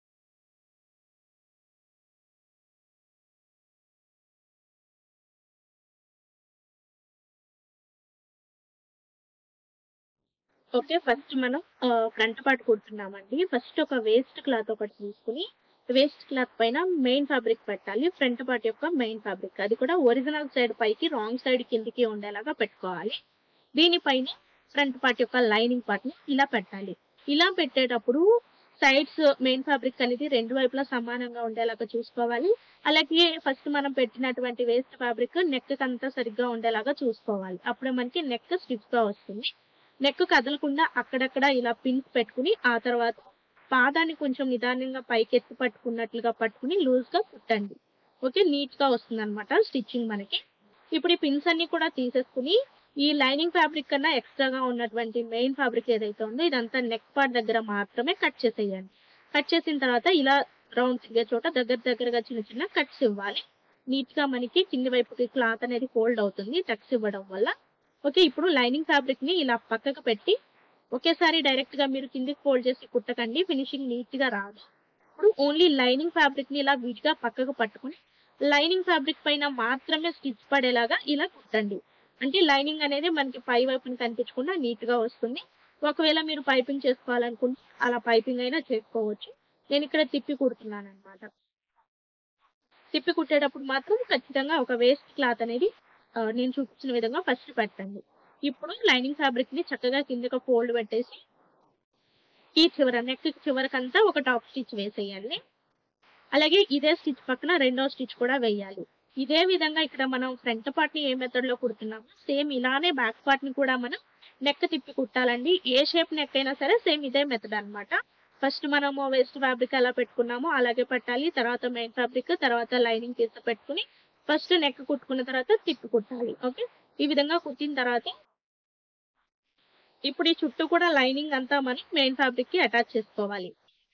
Speaker 1: ఓకే ఫస్ట్ మనం ఫ్రంట్ పార్ట్ కుడుతున్నామండి ఫస్ట్ ఒక వేస్ట్ క్లాత్ ఒకటి తీసుకుని వేస్ట్ క్లాత్ పైన మెయిన్ ఫ్యాబ్రిక్ పెట్టాలి ఫ్రంట్ పార్ట్ యొక్క మెయిన్ ఫ్యాబ్రిక్ అది కూడా ఒరిజినల్ సైడ్ పైకి రాంగ్ సైడ్ కిందికి ఉండేలాగా పెట్టుకోవాలి దీనిపైన ఫ్రంట్ పార్ట్ యొక్క లైనింగ్ పార్ట్ ని ఇలా పెట్టాలి ఇలా పెట్టేటప్పుడు సైడ్స్ మెయిన్ ఫ్యాబ్రిక్ అనేది రెండు వైపులా సమానంగా ఉండేలాగా చూసుకోవాలి అలాగే ఫస్ట్ మనం పెట్టినటువంటి వేస్ట్ ఫ్యాబ్రిక్ నెక్ అంతా సరిగ్గా ఉండేలాగా చూసుకోవాలి అప్పుడే మనకి నెక్ స్టిఫ్ గా వస్తుంది నెక్ కదలకుండా అక్కడక్కడ ఇలా పిన్స్ పెట్టుకుని ఆ తర్వాత పాదాన్ని కొంచెం నిదానంగా పైకి ఎత్తి పట్టుకున్నట్లుగా పట్టుకుని లూజ్ గా కుట్టండి ఓకే నీట్ గా వస్తుంది అనమాట స్టిచ్చింగ్ మనకి ఇప్పుడు ఈ పిన్స్ అన్ని కూడా తీసేసుకుని ఈ లైనింగ్ ఫ్యాబ్రిక్ కన్నా ఎక్స్ట్రాగా ఉన్నటువంటి మెయిన్ ఫ్యాబ్రిక్ ఏదైతే ఉందో ఇదంతా నెక్ పార్ట్ దగ్గర మాత్రమే కట్ చేసేయండి కట్ చేసిన తర్వాత ఇలా రౌండ్ తిరిగే చోట దగ్గర దగ్గరగా చిన్న చిన్న కట్స్ ఇవ్వాలి నీట్ గా మనకి కింది వైపుకి క్లాత్ అనేది ఫోల్డ్ అవుతుంది టక్స్ ఇవ్వడం వల్ల ఓకే ఇప్పుడు లైనింగ్ ఫ్యాబ్రిక్ ని ఇలా పక్కకు పెట్టి ఒకేసారి డైరెక్ట్ గా మీరు కిందికి ఫోల్డ్ చేసి కుట్టకండి ఫినిషింగ్ నీట్ గా రాదు ఇప్పుడు ఓన్లీ లైనింగ్ ఫ్యాబ్రిక్ ని ఇలా విడిగా పక్కకు పట్టుకుని లైనింగ్ ఫ్యాబ్రిక్ పైన మాత్రమే స్టిచ్ పడేలాగా ఇలా కుట్టండి అంటే లైనింగ్ అనేది మనకి పై వైపున కనిపించకుండా నీట్ గా వస్తుంది ఒకవేళ మీరు పైపింగ్ చేసుకోవాలనుకుంటే అలా పైపింగ్ అయినా చేసుకోవచ్చు నేను ఇక్కడ తిప్పి కుడుతున్నాను అనమాట తిప్పి కుట్టేటప్పుడు మాత్రం ఖచ్చితంగా ఒక వేస్ట్ క్లాత్ అనేది ఆ, నేను చూపించిన విధంగా ఫస్ట్ పెట్టండి ఇప్పుడు లైనింగ్ ఫ్యాబ్రిక్ ని చక్కగా కిందకి ఫోల్డ్ పెట్టేసి ఈ చివర నెక్ చివరకంతా ఒక టాప్ స్టిచ్ వేసేయాలి అలాగే ఇదే స్టిచ్ పక్కన రెండో స్టిచ్ కూడా వేయాలి ఇదే విధంగా ఇక్కడ మనం ఫ్రంట్ పార్ట్ ని ఏ మెథడ్ లో కుడుతున్నామో సేమ్ ఇలానే బ్యాక్ పార్ట్ ని కూడా మనం నెక్ తిప్పి కుట్టాలండి ఏ షేప్ నెక్ అయినా సరే సేమ్ ఇదే మెథడ్ అన్నమాట ఫస్ట్ మనము వేస్ట్ ఫ్యాబ్రిక్ ఎలా పెట్టుకున్నామో అలాగే పెట్టాలి తర్వాత మెయిన్ ఫ్యాబ్రిక్ తర్వాత లైనింగ్ పీస్ పెట్టుకుని ఫస్ట్ నెక్ కుట్టుకున్న తర్వాత తిప్పి కుట్టాలి ఓకే ఈ విధంగా కుట్టిన తర్వాత ఇప్పుడు ఈ చుట్టూ కూడా లైనింగ్ అంతా మనం మెయిన్ ఫ్యాబ్రిక్ కి అటాచ్ చేసుకోవాలి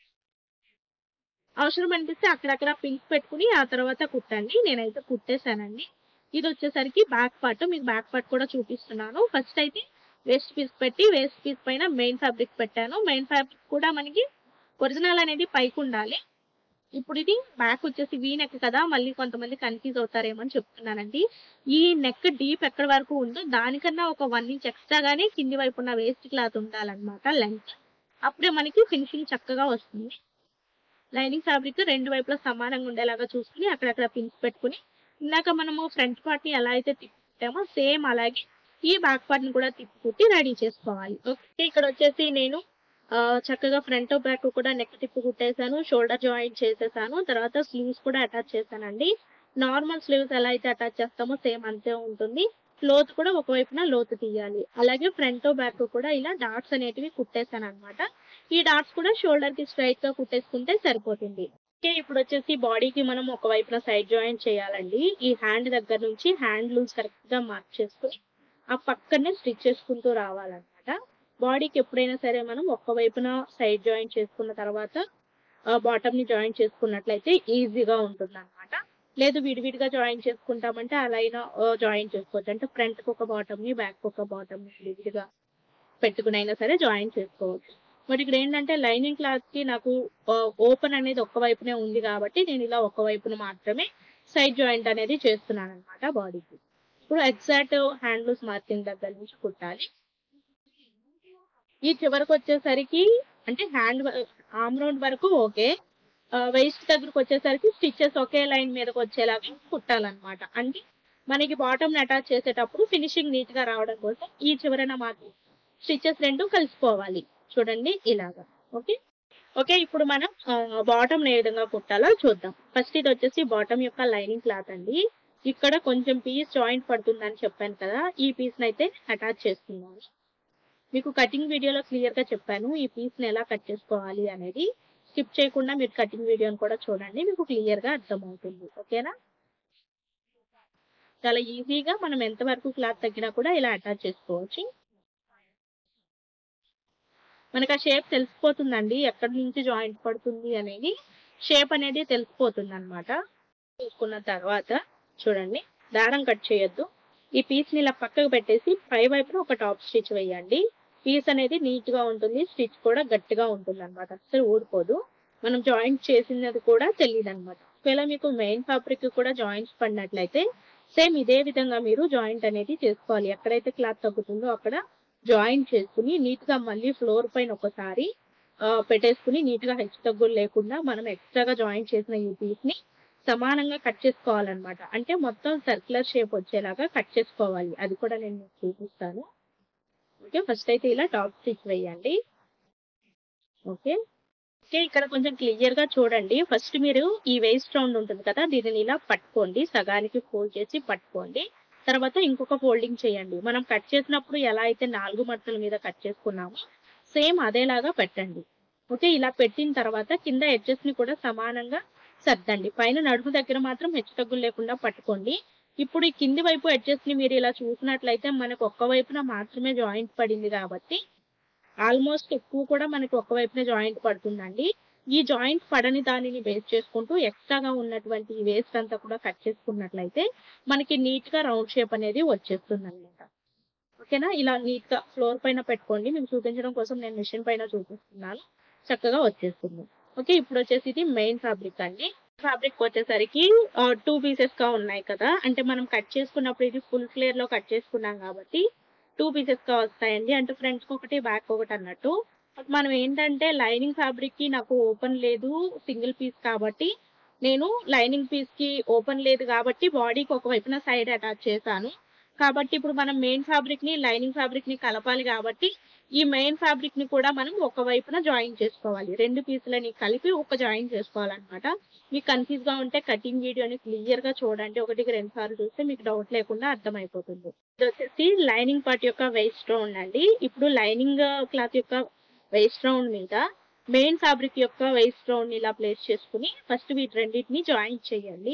Speaker 1: అవసరం అనిపిస్తే అక్కడక్కడ పింక్ పెట్టుకుని ఆ తర్వాత కుట్టండి నేనైతే కుట్టేశానండి ఇది వచ్చేసరికి బ్యాక్ పార్ట్ మీకు బ్యాక్ పార్ట్ కూడా చూపిస్తున్నాను ఫస్ట్ అయితే వేస్ట్ పీస్ పెట్టి వేస్ట్ పీస్ పైన మెయిన్ ఫ్యాబ్రిక్ పెట్టాను మెయిన్ ఫ్యాబ్రిక్ కూడా మనకి ఒరిజినల్ అనేది పైకి ఉండాలి ఇప్పుడు ఇది బ్యాక్ వచ్చేసి వీ నెక్ కదా మళ్ళీ కొంతమంది కన్ఫ్యూజ్ అవుతారేమో అని చెప్తున్నానండి ఈ నెక్ డీప్ ఎక్కడి వరకు ఉందో దానికన్నా ఒక వన్ ఇంచ్ ఎక్స్ట్రాగానే కింది వైపు ఉన్న వేస్ట్ క్లాత్ ఉండాలన్నమాట లెంత్ అప్పుడే మనకి ఫినిషింగ్ చక్కగా వస్తుంది లైనింగ్ ఫ్యాబ్రిక్ రెండు వైపులా సమానంగా ఉండేలాగా చూసుకుని అక్కడక్కడ పిన్స్ పెట్టుకుని ఇందాక మనము ఫ్రంట్ పార్ట్ ని ఎలా అయితే తిప్పుతామో సేమ్ అలాగే ఈ బ్యాక్ పార్ట్ ని కూడా తిప్పుకుట్టి రెడీ చేసుకోవాలి ఓకే ఇక్కడ వచ్చేసి నేను ఆ, చక్కగా ఫ్రంట్ బ్యాక్ కూడా నెక్ తిప్పు కుట్టేశాను షోల్డర్ జాయింట్ చేసేసాను తర్వాత స్లీవ్స్ కూడా అటాచ్ చేశానండి నార్మల్ స్లీవ్స్ ఎలా అయితే అటాచ్ చేస్తామో సేమ్ అంతే ఉంటుంది లోతు కూడా ఒకవైపున లోతు తీయాలి అలాగే ఫ్రంట్ బ్యాక్ కూడా ఇలా డాట్స్ అనేటివి కుట్టేశాను అనమాట ఈ డాట్స్ కూడా షోల్డర్ కి స్ట్రైట్ గా కుట్టేసుకుంటే సరిపోతుంది ఓకే ఇప్పుడు వచ్చేసి బాడీకి మనం ఒకవైపున సైడ్ జాయింట్ చేయాలండి ఈ హ్యాండ్ దగ్గర నుంచి హ్యాండ్ లూజ్ కరెక్ట్ గా మార్క్ చేసుకుని ఆ పక్కనే స్టిచ్ చేసుకుంటూ రావాలన్నమాట బాడీకి ఎప్పుడైనా సరే మనం ఒక్క వైపున సైడ్ జాయింట్ చేసుకున్న తర్వాత బాటమ్ ని జాయింట్ చేసుకున్నట్లయితే ఈజీగా ఉంటుంది అనమాట లేదు విడివిడిగా జాయిన్ చేసుకుంటామంటే అలా అయినా జాయిన్ చేసుకోవచ్చు అంటే ఫ్రంట్ కి ఒక బాటమ్ ని బ్యాక్ ఒక బాటమ్ ని విడివిడిగా పెట్టుకుని అయినా సరే జాయిన్ చేసుకోవచ్చు మరి ఇక్కడ ఏంటంటే లైనింగ్ క్లాత్ కి నాకు ఓపెన్ అనేది ఒక్క వైపునే ఉంది కాబట్టి నేను ఇలా ఒక్క వైపున మాత్రమే సైడ్ జాయింట్ అనేది చేస్తున్నాను అనమాట బాడీకి ఇప్పుడు ఎగ్జాక్ట్ హ్యాండ్ లూస్ మార్కింగ్ దగ్గర నుంచి కుట్టాలి ఈ చివరికి వచ్చేసరికి అంటే హ్యాండ్ ఆర్మ్ రౌండ్ వరకు ఓకే వెయిస్ట్ దగ్గరకు వచ్చేసరికి స్టిచెస్ ఒకే లైన్ మీదకి వచ్చేలాగా కుట్టాలన్నమాట అంటే మనకి బాటమ్ అటాచ్ చేసేటప్పుడు ఫినిషింగ్ నీట్ గా రావడం కోసం ఈ చివరన మాత్రం స్టిచెస్ రెండు కలిసిపోవాలి చూడండి ఇలాగా ఓకే ఓకే ఇప్పుడు మనం బాటమ్ ఏ విధంగా కుట్టాలో చూద్దాం ఫస్ట్ ఇది వచ్చేసి బాటమ్ యొక్క లైనింగ్ క్లాత్ అండి ఇక్కడ కొంచెం పీస్ జాయింట్ పడుతుందని చెప్పాను కదా ఈ పీస్ అయితే అటాచ్ చేస్తున్నాను మీకు కటింగ్ వీడియోలో క్లియర్ గా చెప్పాను ఈ పీస్ ని ఎలా కట్ చేసుకోవాలి అనేది స్కిప్ చేయకుండా మీరు కటింగ్ వీడియోని కూడా చూడండి మీకు క్లియర్ గా అర్థమవుతుంది ఓకేనా చాలా ఈజీగా మనం ఎంతవరకు క్లాత్ తగ్గినా కూడా ఇలా అటాచ్ చేసుకోవచ్చు మనకు ఆ షేప్ తెలిసిపోతుందండి ఎక్కడి నుంచి జాయింట్ పడుతుంది అనేది షేప్ అనేది తెలిసిపోతుంది అనమాట చూసుకున్న తర్వాత చూడండి దారం కట్ చేయొద్దు ఈ పీస్ ని ఇలా పక్కకు పెట్టేసి పై వైపున ఒక టాప్ స్టిచ్ వేయండి పీస్ అనేది నీట్ గా ఉంటుంది స్టిచ్ కూడా గట్టిగా ఉంటుంది అనమాట అసలు ఊడిపోదు మనం జాయింట్ చేసినది కూడా తెలియదు అనమాట ఒకవేళ మీకు మెయిన్ ఫ్యాబ్రిక్ కూడా జాయింట్స్ పడినట్లయితే సేమ్ ఇదే విధంగా మీరు జాయింట్ అనేది చేసుకోవాలి ఎక్కడైతే క్లాత్ తగ్గుతుందో అక్కడ జాయింట్ చేసుకుని నీట్ గా మళ్ళీ ఫ్లోర్ పైన ఒకసారి ఆ, పెట్టేసుకుని నీట్ గా హెచ్చు తగ్గులు లేకుండా మనం ఎక్స్ట్రాగా జాయింట్ చేసిన ఈ పీస్ ని సమానంగా కట్ చేసుకోవాలన్నమాట అంటే మొత్తం సర్క్యులర్ షేప్ వచ్చేలాగా కట్ చేసుకోవాలి అది కూడా నేను మీకు చూపిస్తాను ఓకే ఫస్ట్ అయితే ఇలా టాప్ స్టిచ్ వేయండి ఓకే ఓకే ఇక్కడ కొంచెం క్లియర్ గా చూడండి ఫస్ట్ మీరు ఈ వేస్ట్ రౌండ్ ఉంటుంది కదా దీనిని ఇలా పట్టుకోండి సగానికి ఫోల్డ్ చేసి పట్టుకోండి తర్వాత ఇంకొక ఫోల్డింగ్ చేయండి మనం కట్ చేసినప్పుడు ఎలా అయితే నాలుగు మడతల మీద కట్ చేసుకున్నామో సేమ్ అదేలాగా పెట్టండి ఓకే ఇలా పెట్టిన తర్వాత కింద ఎడ్జెస్ ని కూడా సమానంగా సర్దండి పైన నడుము దగ్గర మాత్రం హెచ్చు తగ్గులు లేకుండా పట్టుకోండి ఇప్పుడు ఈ కింది వైపు ఎడ్జెస్ ని మీరు ఇలా చూసినట్లయితే మనకు ఒక్క వైపున మాత్రమే జాయింట్ పడింది కాబట్టి ఆల్మోస్ట్ ఎక్కువ కూడా మనకి ఒక్క వైపునే జాయింట్ పడుతుందండి ఈ జాయింట్ పడని దానిని బేస్ చేసుకుంటూ ఎక్స్ట్రాగా ఉన్నటువంటి ఈ వేస్ట్ అంతా కూడా కట్ చేసుకున్నట్లయితే మనకి నీట్ గా రౌండ్ షేప్ అనేది వచ్చేస్తుంది అనమాట ఓకేనా ఇలా నీట్ గా ఫ్లోర్ పైన పెట్టుకోండి మీకు చూపించడం కోసం నేను మిషన్ పైన చూపిస్తున్నాను చక్కగా వచ్చేస్తుంది ఓకే ఇప్పుడు వచ్చేసి ఇది మెయిన్ ఫ్యాబ్రిక్ అండి ఫ్యాబ్రిక్ వచ్చేసరికి టూ పీసెస్ గా ఉన్నాయి కదా అంటే మనం కట్ చేసుకున్నప్పుడు ఇది ఫుల్ ఫ్లేర్ లో కట్ చేసుకున్నాం కాబట్టి టూ పీసెస్ గా వస్తాయండి అంటే ఫ్రంట్ ఒకటి బ్యాక్ ఒకటి అన్నట్టు మనం ఏంటంటే లైనింగ్ ఫ్యాబ్రిక్ కి నాకు ఓపెన్ లేదు సింగిల్ పీస్ కాబట్టి నేను లైనింగ్ పీస్ కి ఓపెన్ లేదు కాబట్టి బాడీకి ఒక వైపున సైడ్ అటాచ్ చేశాను కాబట్టి ఇప్పుడు మనం మెయిన్ ఫ్యాబ్రిక్ ని లైనింగ్ ఫ్యాబ్రిక్ ని కలపాలి కాబట్టి ఈ మెయిన్ ఫ్యాబ్రిక్ ని కూడా మనం ఒక వైపున జాయిన్ చేసుకోవాలి రెండు పీసులని కలిపి ఒక జాయిన్ చేసుకోవాలన్నమాట మీకు కన్ఫ్యూజ్ గా ఉంటే కటింగ్ వీడియోని క్లియర్ గా చూడండి ఒకటికి రెండు సార్లు చూస్తే మీకు డౌట్ లేకుండా అర్థమైపోతుంది ఇది వచ్చేసి లైనింగ్ పార్ట్ యొక్క వేస్ట్ రౌండ్ అండి ఇప్పుడు లైనింగ్ క్లాత్ యొక్క వేస్ట్ రౌండ్ మీద మెయిన్ ఫ్యాబ్రిక్ యొక్క వేస్ట్ రౌండ్ ఇలా ప్లేస్ చేసుకుని ఫస్ట్ వీటి రెండింటిని జాయిన్ చేయండి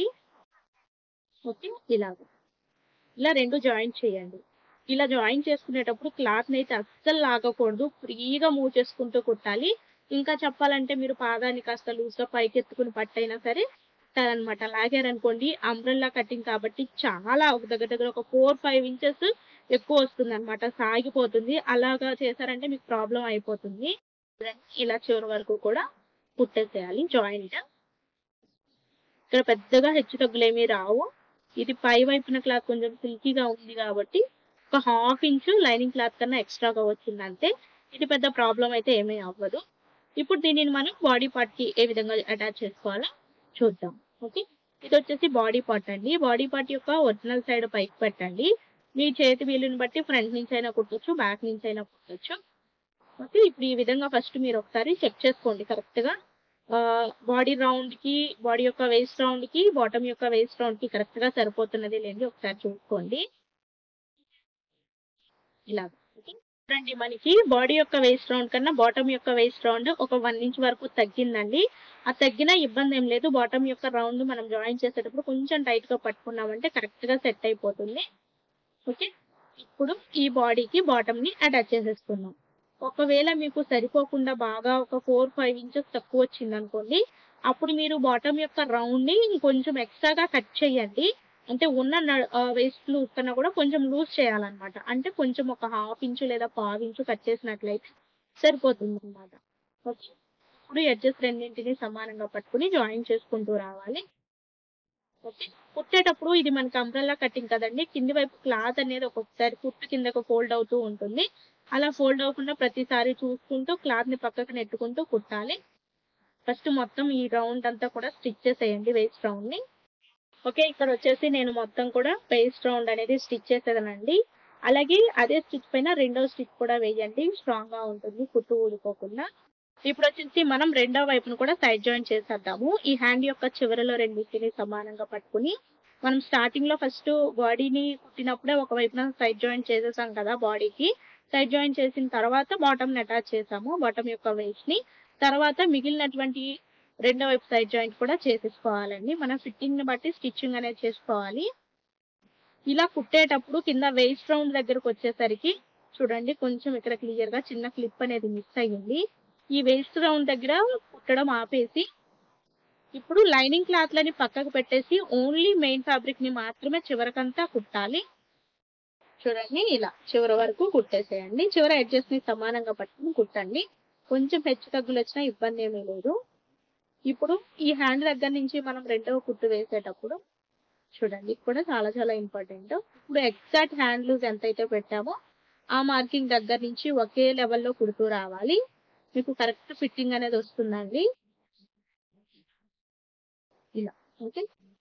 Speaker 1: ఓకే ఇలాగ ఇలా రెండు జాయిన్ చేయండి ఇలా జాయిన్ చేసుకునేటప్పుడు క్లాత్ అయితే అస్సలు లాగకూడదు ఫ్రీగా మూవ్ చేసుకుంటూ కుట్టాలి ఇంకా చెప్పాలంటే మీరు పాదాన్ని కాస్త లూజ్ గా పైకి ఎత్తుకుని పట్టైనా సరే అనమాట లాగారనుకోండి అంబ్రెల్లా కటింగ్ కాబట్టి చాలా ఒక దగ్గర దగ్గర ఒక ఫోర్ ఫైవ్ ఇంచెస్ ఎక్కువ వస్తుంది అనమాట సాగిపోతుంది అలాగా చేశారంటే మీకు ప్రాబ్లం అయిపోతుంది ఇలా చివరి వరకు కూడా కుట్టేసేయాలి జాయింట్ ఇక్కడ పెద్దగా హెచ్చు తగ్గులేమీ రావు ఇది పై వైపున క్లాత్ కొంచెం సిల్కీగా ఉంది కాబట్టి ఒక హాఫ్ ఇంచు లైనింగ్ క్లాత్ కన్నా ఎక్స్ట్రాగా వచ్చింది అంతే ఇది పెద్ద ప్రాబ్లం అయితే ఏమీ అవ్వదు ఇప్పుడు దీనిని మనం బాడీ పార్ట్ కి ఏ విధంగా అటాచ్ చేసుకోవాలో చూద్దాం ఓకే ఇది వచ్చేసి బాడీ పార్ట్ అండి బాడీ పార్ట్ యొక్క ఒరిజినల్ సైడ్ పైకి పెట్టండి మీ చేతి వీలుని బట్టి ఫ్రంట్ నుంచి అయినా కుట్టొచ్చు బ్యాక్ నుంచి అయినా కుట్టొచ్చు ఓకే ఇప్పుడు ఈ విధంగా ఫస్ట్ మీరు ఒకసారి చెక్ చేసుకోండి కరెక్ట్ గా బాడీ రౌండ్ కి బాడీ యొక్క వేస్ట్ రౌండ్ కి బాటమ్ యొక్క వేస్ట్ రౌండ్ కి కరెక్ట్ గా సరిపోతున్నది లేని ఒకసారి చూసుకోండి ఇలా ఓకే చూడండి మనకి బాడీ యొక్క వేస్ట్ రౌండ్ కన్నా బాటమ్ యొక్క వేస్ట్ రౌండ్ ఒక వన్ ఇంచ్ వరకు తగ్గిందండి ఆ తగ్గిన ఇబ్బంది ఏం లేదు బాటమ్ యొక్క రౌండ్ మనం జాయిన్ చేసేటప్పుడు కొంచెం టైట్ గా పట్టుకున్నామంటే కరెక్ట్ గా సెట్ అయిపోతుంది ఓకే ఇప్పుడు ఈ బాడీకి బాటమ్ ని అటాచ్ చేసేసుకున్నాం ఒకవేళ మీకు సరిపోకుండా బాగా ఒక ఫోర్ ఫైవ్ ఇంచెస్ తక్కువ వచ్చింది అనుకోండి అప్పుడు మీరు బాటమ్ యొక్క రౌండ్ ని ఇంకొంచెం ఎక్స్ట్రాగా కట్ చేయండి అంటే ఉన్న వేస్ట్ లూజ్ కన్నా కూడా కొంచెం లూజ్ చేయాలన్నమాట అంటే కొంచెం ఒక హాఫ్ ఇంచు లేదా పావు ఇంచు కట్ చేసినట్లయితే సరిపోతుంది అనమాట ఓకే ఇప్పుడు ఎడ్జెస్ రెండింటిని సమానంగా పట్టుకుని జాయిన్ చేసుకుంటూ రావాలి ఓకే కుట్టేటప్పుడు ఇది మనకి అంబ్రెల్లా కటింగ్ కదండి కింది వైపు క్లాత్ అనేది ఒక్కొక్కసారి కుట్టు కిందకు ఫోల్డ్ అవుతూ ఉంటుంది అలా ఫోల్డ్ అవ్వకుండా ప్రతిసారి చూసుకుంటూ క్లాత్ ని పక్కకు నెట్టుకుంటూ కుట్టాలి ఫస్ట్ మొత్తం ఈ రౌండ్ అంతా కూడా స్టిచ్ చేసేయండి వేస్ట్ రౌండ్ ని ఓకే ఇక్కడ వచ్చేసి నేను మొత్తం కూడా వేస్ట్ రౌండ్ అనేది స్టిచ్ చేసేదనండి అలాగే అదే స్టిచ్ పైన రెండో స్టిచ్ కూడా వేయండి స్ట్రాంగ్ గా ఉంటుంది కుట్టు ఊడిపోకుండా ఇప్పుడు వచ్చేసి మనం రెండో వైపును కూడా సైడ్ జాయిన్ చేసేద్దాము ఈ హ్యాండ్ యొక్క చివరలో రెండింటిని సమానంగా పట్టుకుని మనం స్టార్టింగ్ లో ఫస్ట్ బాడీని కుట్టినప్పుడే ఒక వైపున సైడ్ జాయిన్ చేసేసాం కదా బాడీకి సైడ్ జాయిన్ చేసిన తర్వాత బాటమ్ ని అటాచ్ చేసాము బాటమ్ యొక్క వేస్ట్ ని తర్వాత మిగిలినటువంటి రెండో వైపు సైడ్ జాయింట్ కూడా చేసేసుకోవాలండి మన ఫిట్టింగ్ ని బట్టి స్టిచ్చింగ్ అనేది చేసుకోవాలి ఇలా కుట్టేటప్పుడు కింద వేస్ట్ రౌండ్ దగ్గరకు వచ్చేసరికి చూడండి కొంచెం ఇక్కడ క్లియర్ గా చిన్న క్లిప్ అనేది మిస్ అయ్యింది ఈ వేస్ట్ రౌండ్ దగ్గర కుట్టడం ఆపేసి ఇప్పుడు లైనింగ్ క్లాత్ లని పక్కకు పెట్టేసి ఓన్లీ మెయిన్ ఫ్యాబ్రిక్ ని మాత్రమే చివరకంతా కుట్టాలి చూడండి ఇలా చివరి వరకు కుట్టేసేయండి చివర ఎడ్జెస్ ని సమానంగా పట్టుకుని కుట్టండి కొంచెం హెచ్చు తగ్గులు వచ్చినా ఇబ్బంది ఏమీ లేదు ఇప్పుడు ఈ హ్యాండ్ దగ్గర నుంచి మనం రెండవ కుట్టు వేసేటప్పుడు చూడండి ఇది కూడా చాలా చాలా ఇంపార్టెంట్ ఇప్పుడు ఎగ్జాక్ట్ హ్యాండ్ లూజ్ ఎంతైతే పెట్టామో ఆ మార్కింగ్ దగ్గర నుంచి ఒకే లెవెల్లో కుడుతూ రావాలి మీకు కరెక్ట్ ఫిట్టింగ్ అనేది వస్తుందండి ఇలా ఓకే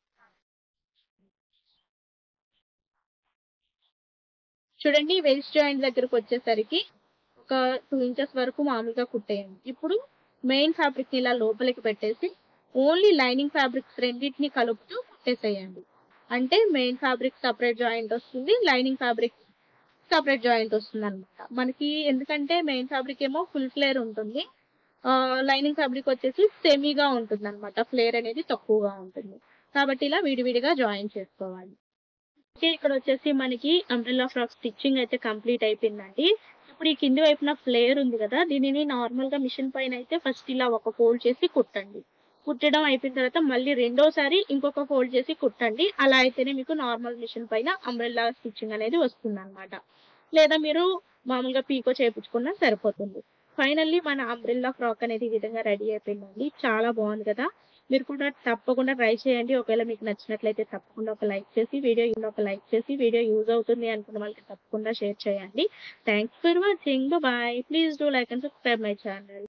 Speaker 1: చూడండి వేస్ట్ జాయింట్ దగ్గరకు వచ్చేసరికి ఒక టూ ఇంచెస్ వరకు మామూలుగా కుట్టేయండి ఇప్పుడు మెయిన్ ఫ్యాబ్రిక్ ని ఇలా లోపలికి పెట్టేసి ఓన్లీ లైనింగ్ ఫ్యాబ్రిక్స్ రెండింటిని కలుపుతూ కుట్టేసేయండి అంటే మెయిన్ ఫ్యాబ్రిక్ సపరేట్ జాయింట్ వస్తుంది లైనింగ్ ఫ్యాబ్రిక్ సపరేట్ జాయింట్ వస్తుంది అనమాట మనకి ఎందుకంటే మెయిన్ ఫ్యాబ్రిక్ ఏమో ఫుల్ ఫ్లేర్ ఉంటుంది లైనింగ్ ఫ్యాబ్రిక్ వచ్చేసి సెమీగా ఉంటుంది అనమాట ఫ్లేర్ అనేది తక్కువగా ఉంటుంది కాబట్టి ఇలా విడివిడిగా జాయిన్ చేసుకోవాలి ఓకే ఇక్కడ వచ్చేసి మనకి అంబ్రెల్లా ఫ్రాక్ స్టిచ్చింగ్ అయితే కంప్లీట్ అయిపోయిందండి ఇప్పుడు ఈ కింది వైపున ఫ్లేర్ ఉంది కదా దీనిని నార్మల్ గా మిషన్ పైన అయితే ఫస్ట్ ఇలా ఒక ఫోల్డ్ చేసి కుట్టండి కుట్టడం అయిపోయిన తర్వాత మళ్ళీ రెండోసారి ఇంకొక ఫోల్డ్ చేసి కుట్టండి అలా అయితేనే మీకు నార్మల్ మిషన్ పైన అంబ్రెల్లా స్టిచ్చింగ్ అనేది వస్తుంది అనమాట లేదా మీరు మామూలుగా పీకో చేయించుకున్నా సరిపోతుంది ఫైనల్లీ మన అంబ్రెల్లా ఫ్రాక్ అనేది ఈ విధంగా రెడీ అయిపోయిందండి చాలా బాగుంది కదా మీరు కూడా తప్పకుండా ట్రై చేయండి ఒకవేళ మీకు నచ్చినట్లయితే తప్పకుండా ఒక లైక్ చేసి వీడియో ఒక లైక్ చేసి వీడియో యూజ్ అవుతుంది అనుకున్న వాళ్ళకి తప్పకుండా షేర్ చేయండి thanks for watching bye please do like and subscribe my channel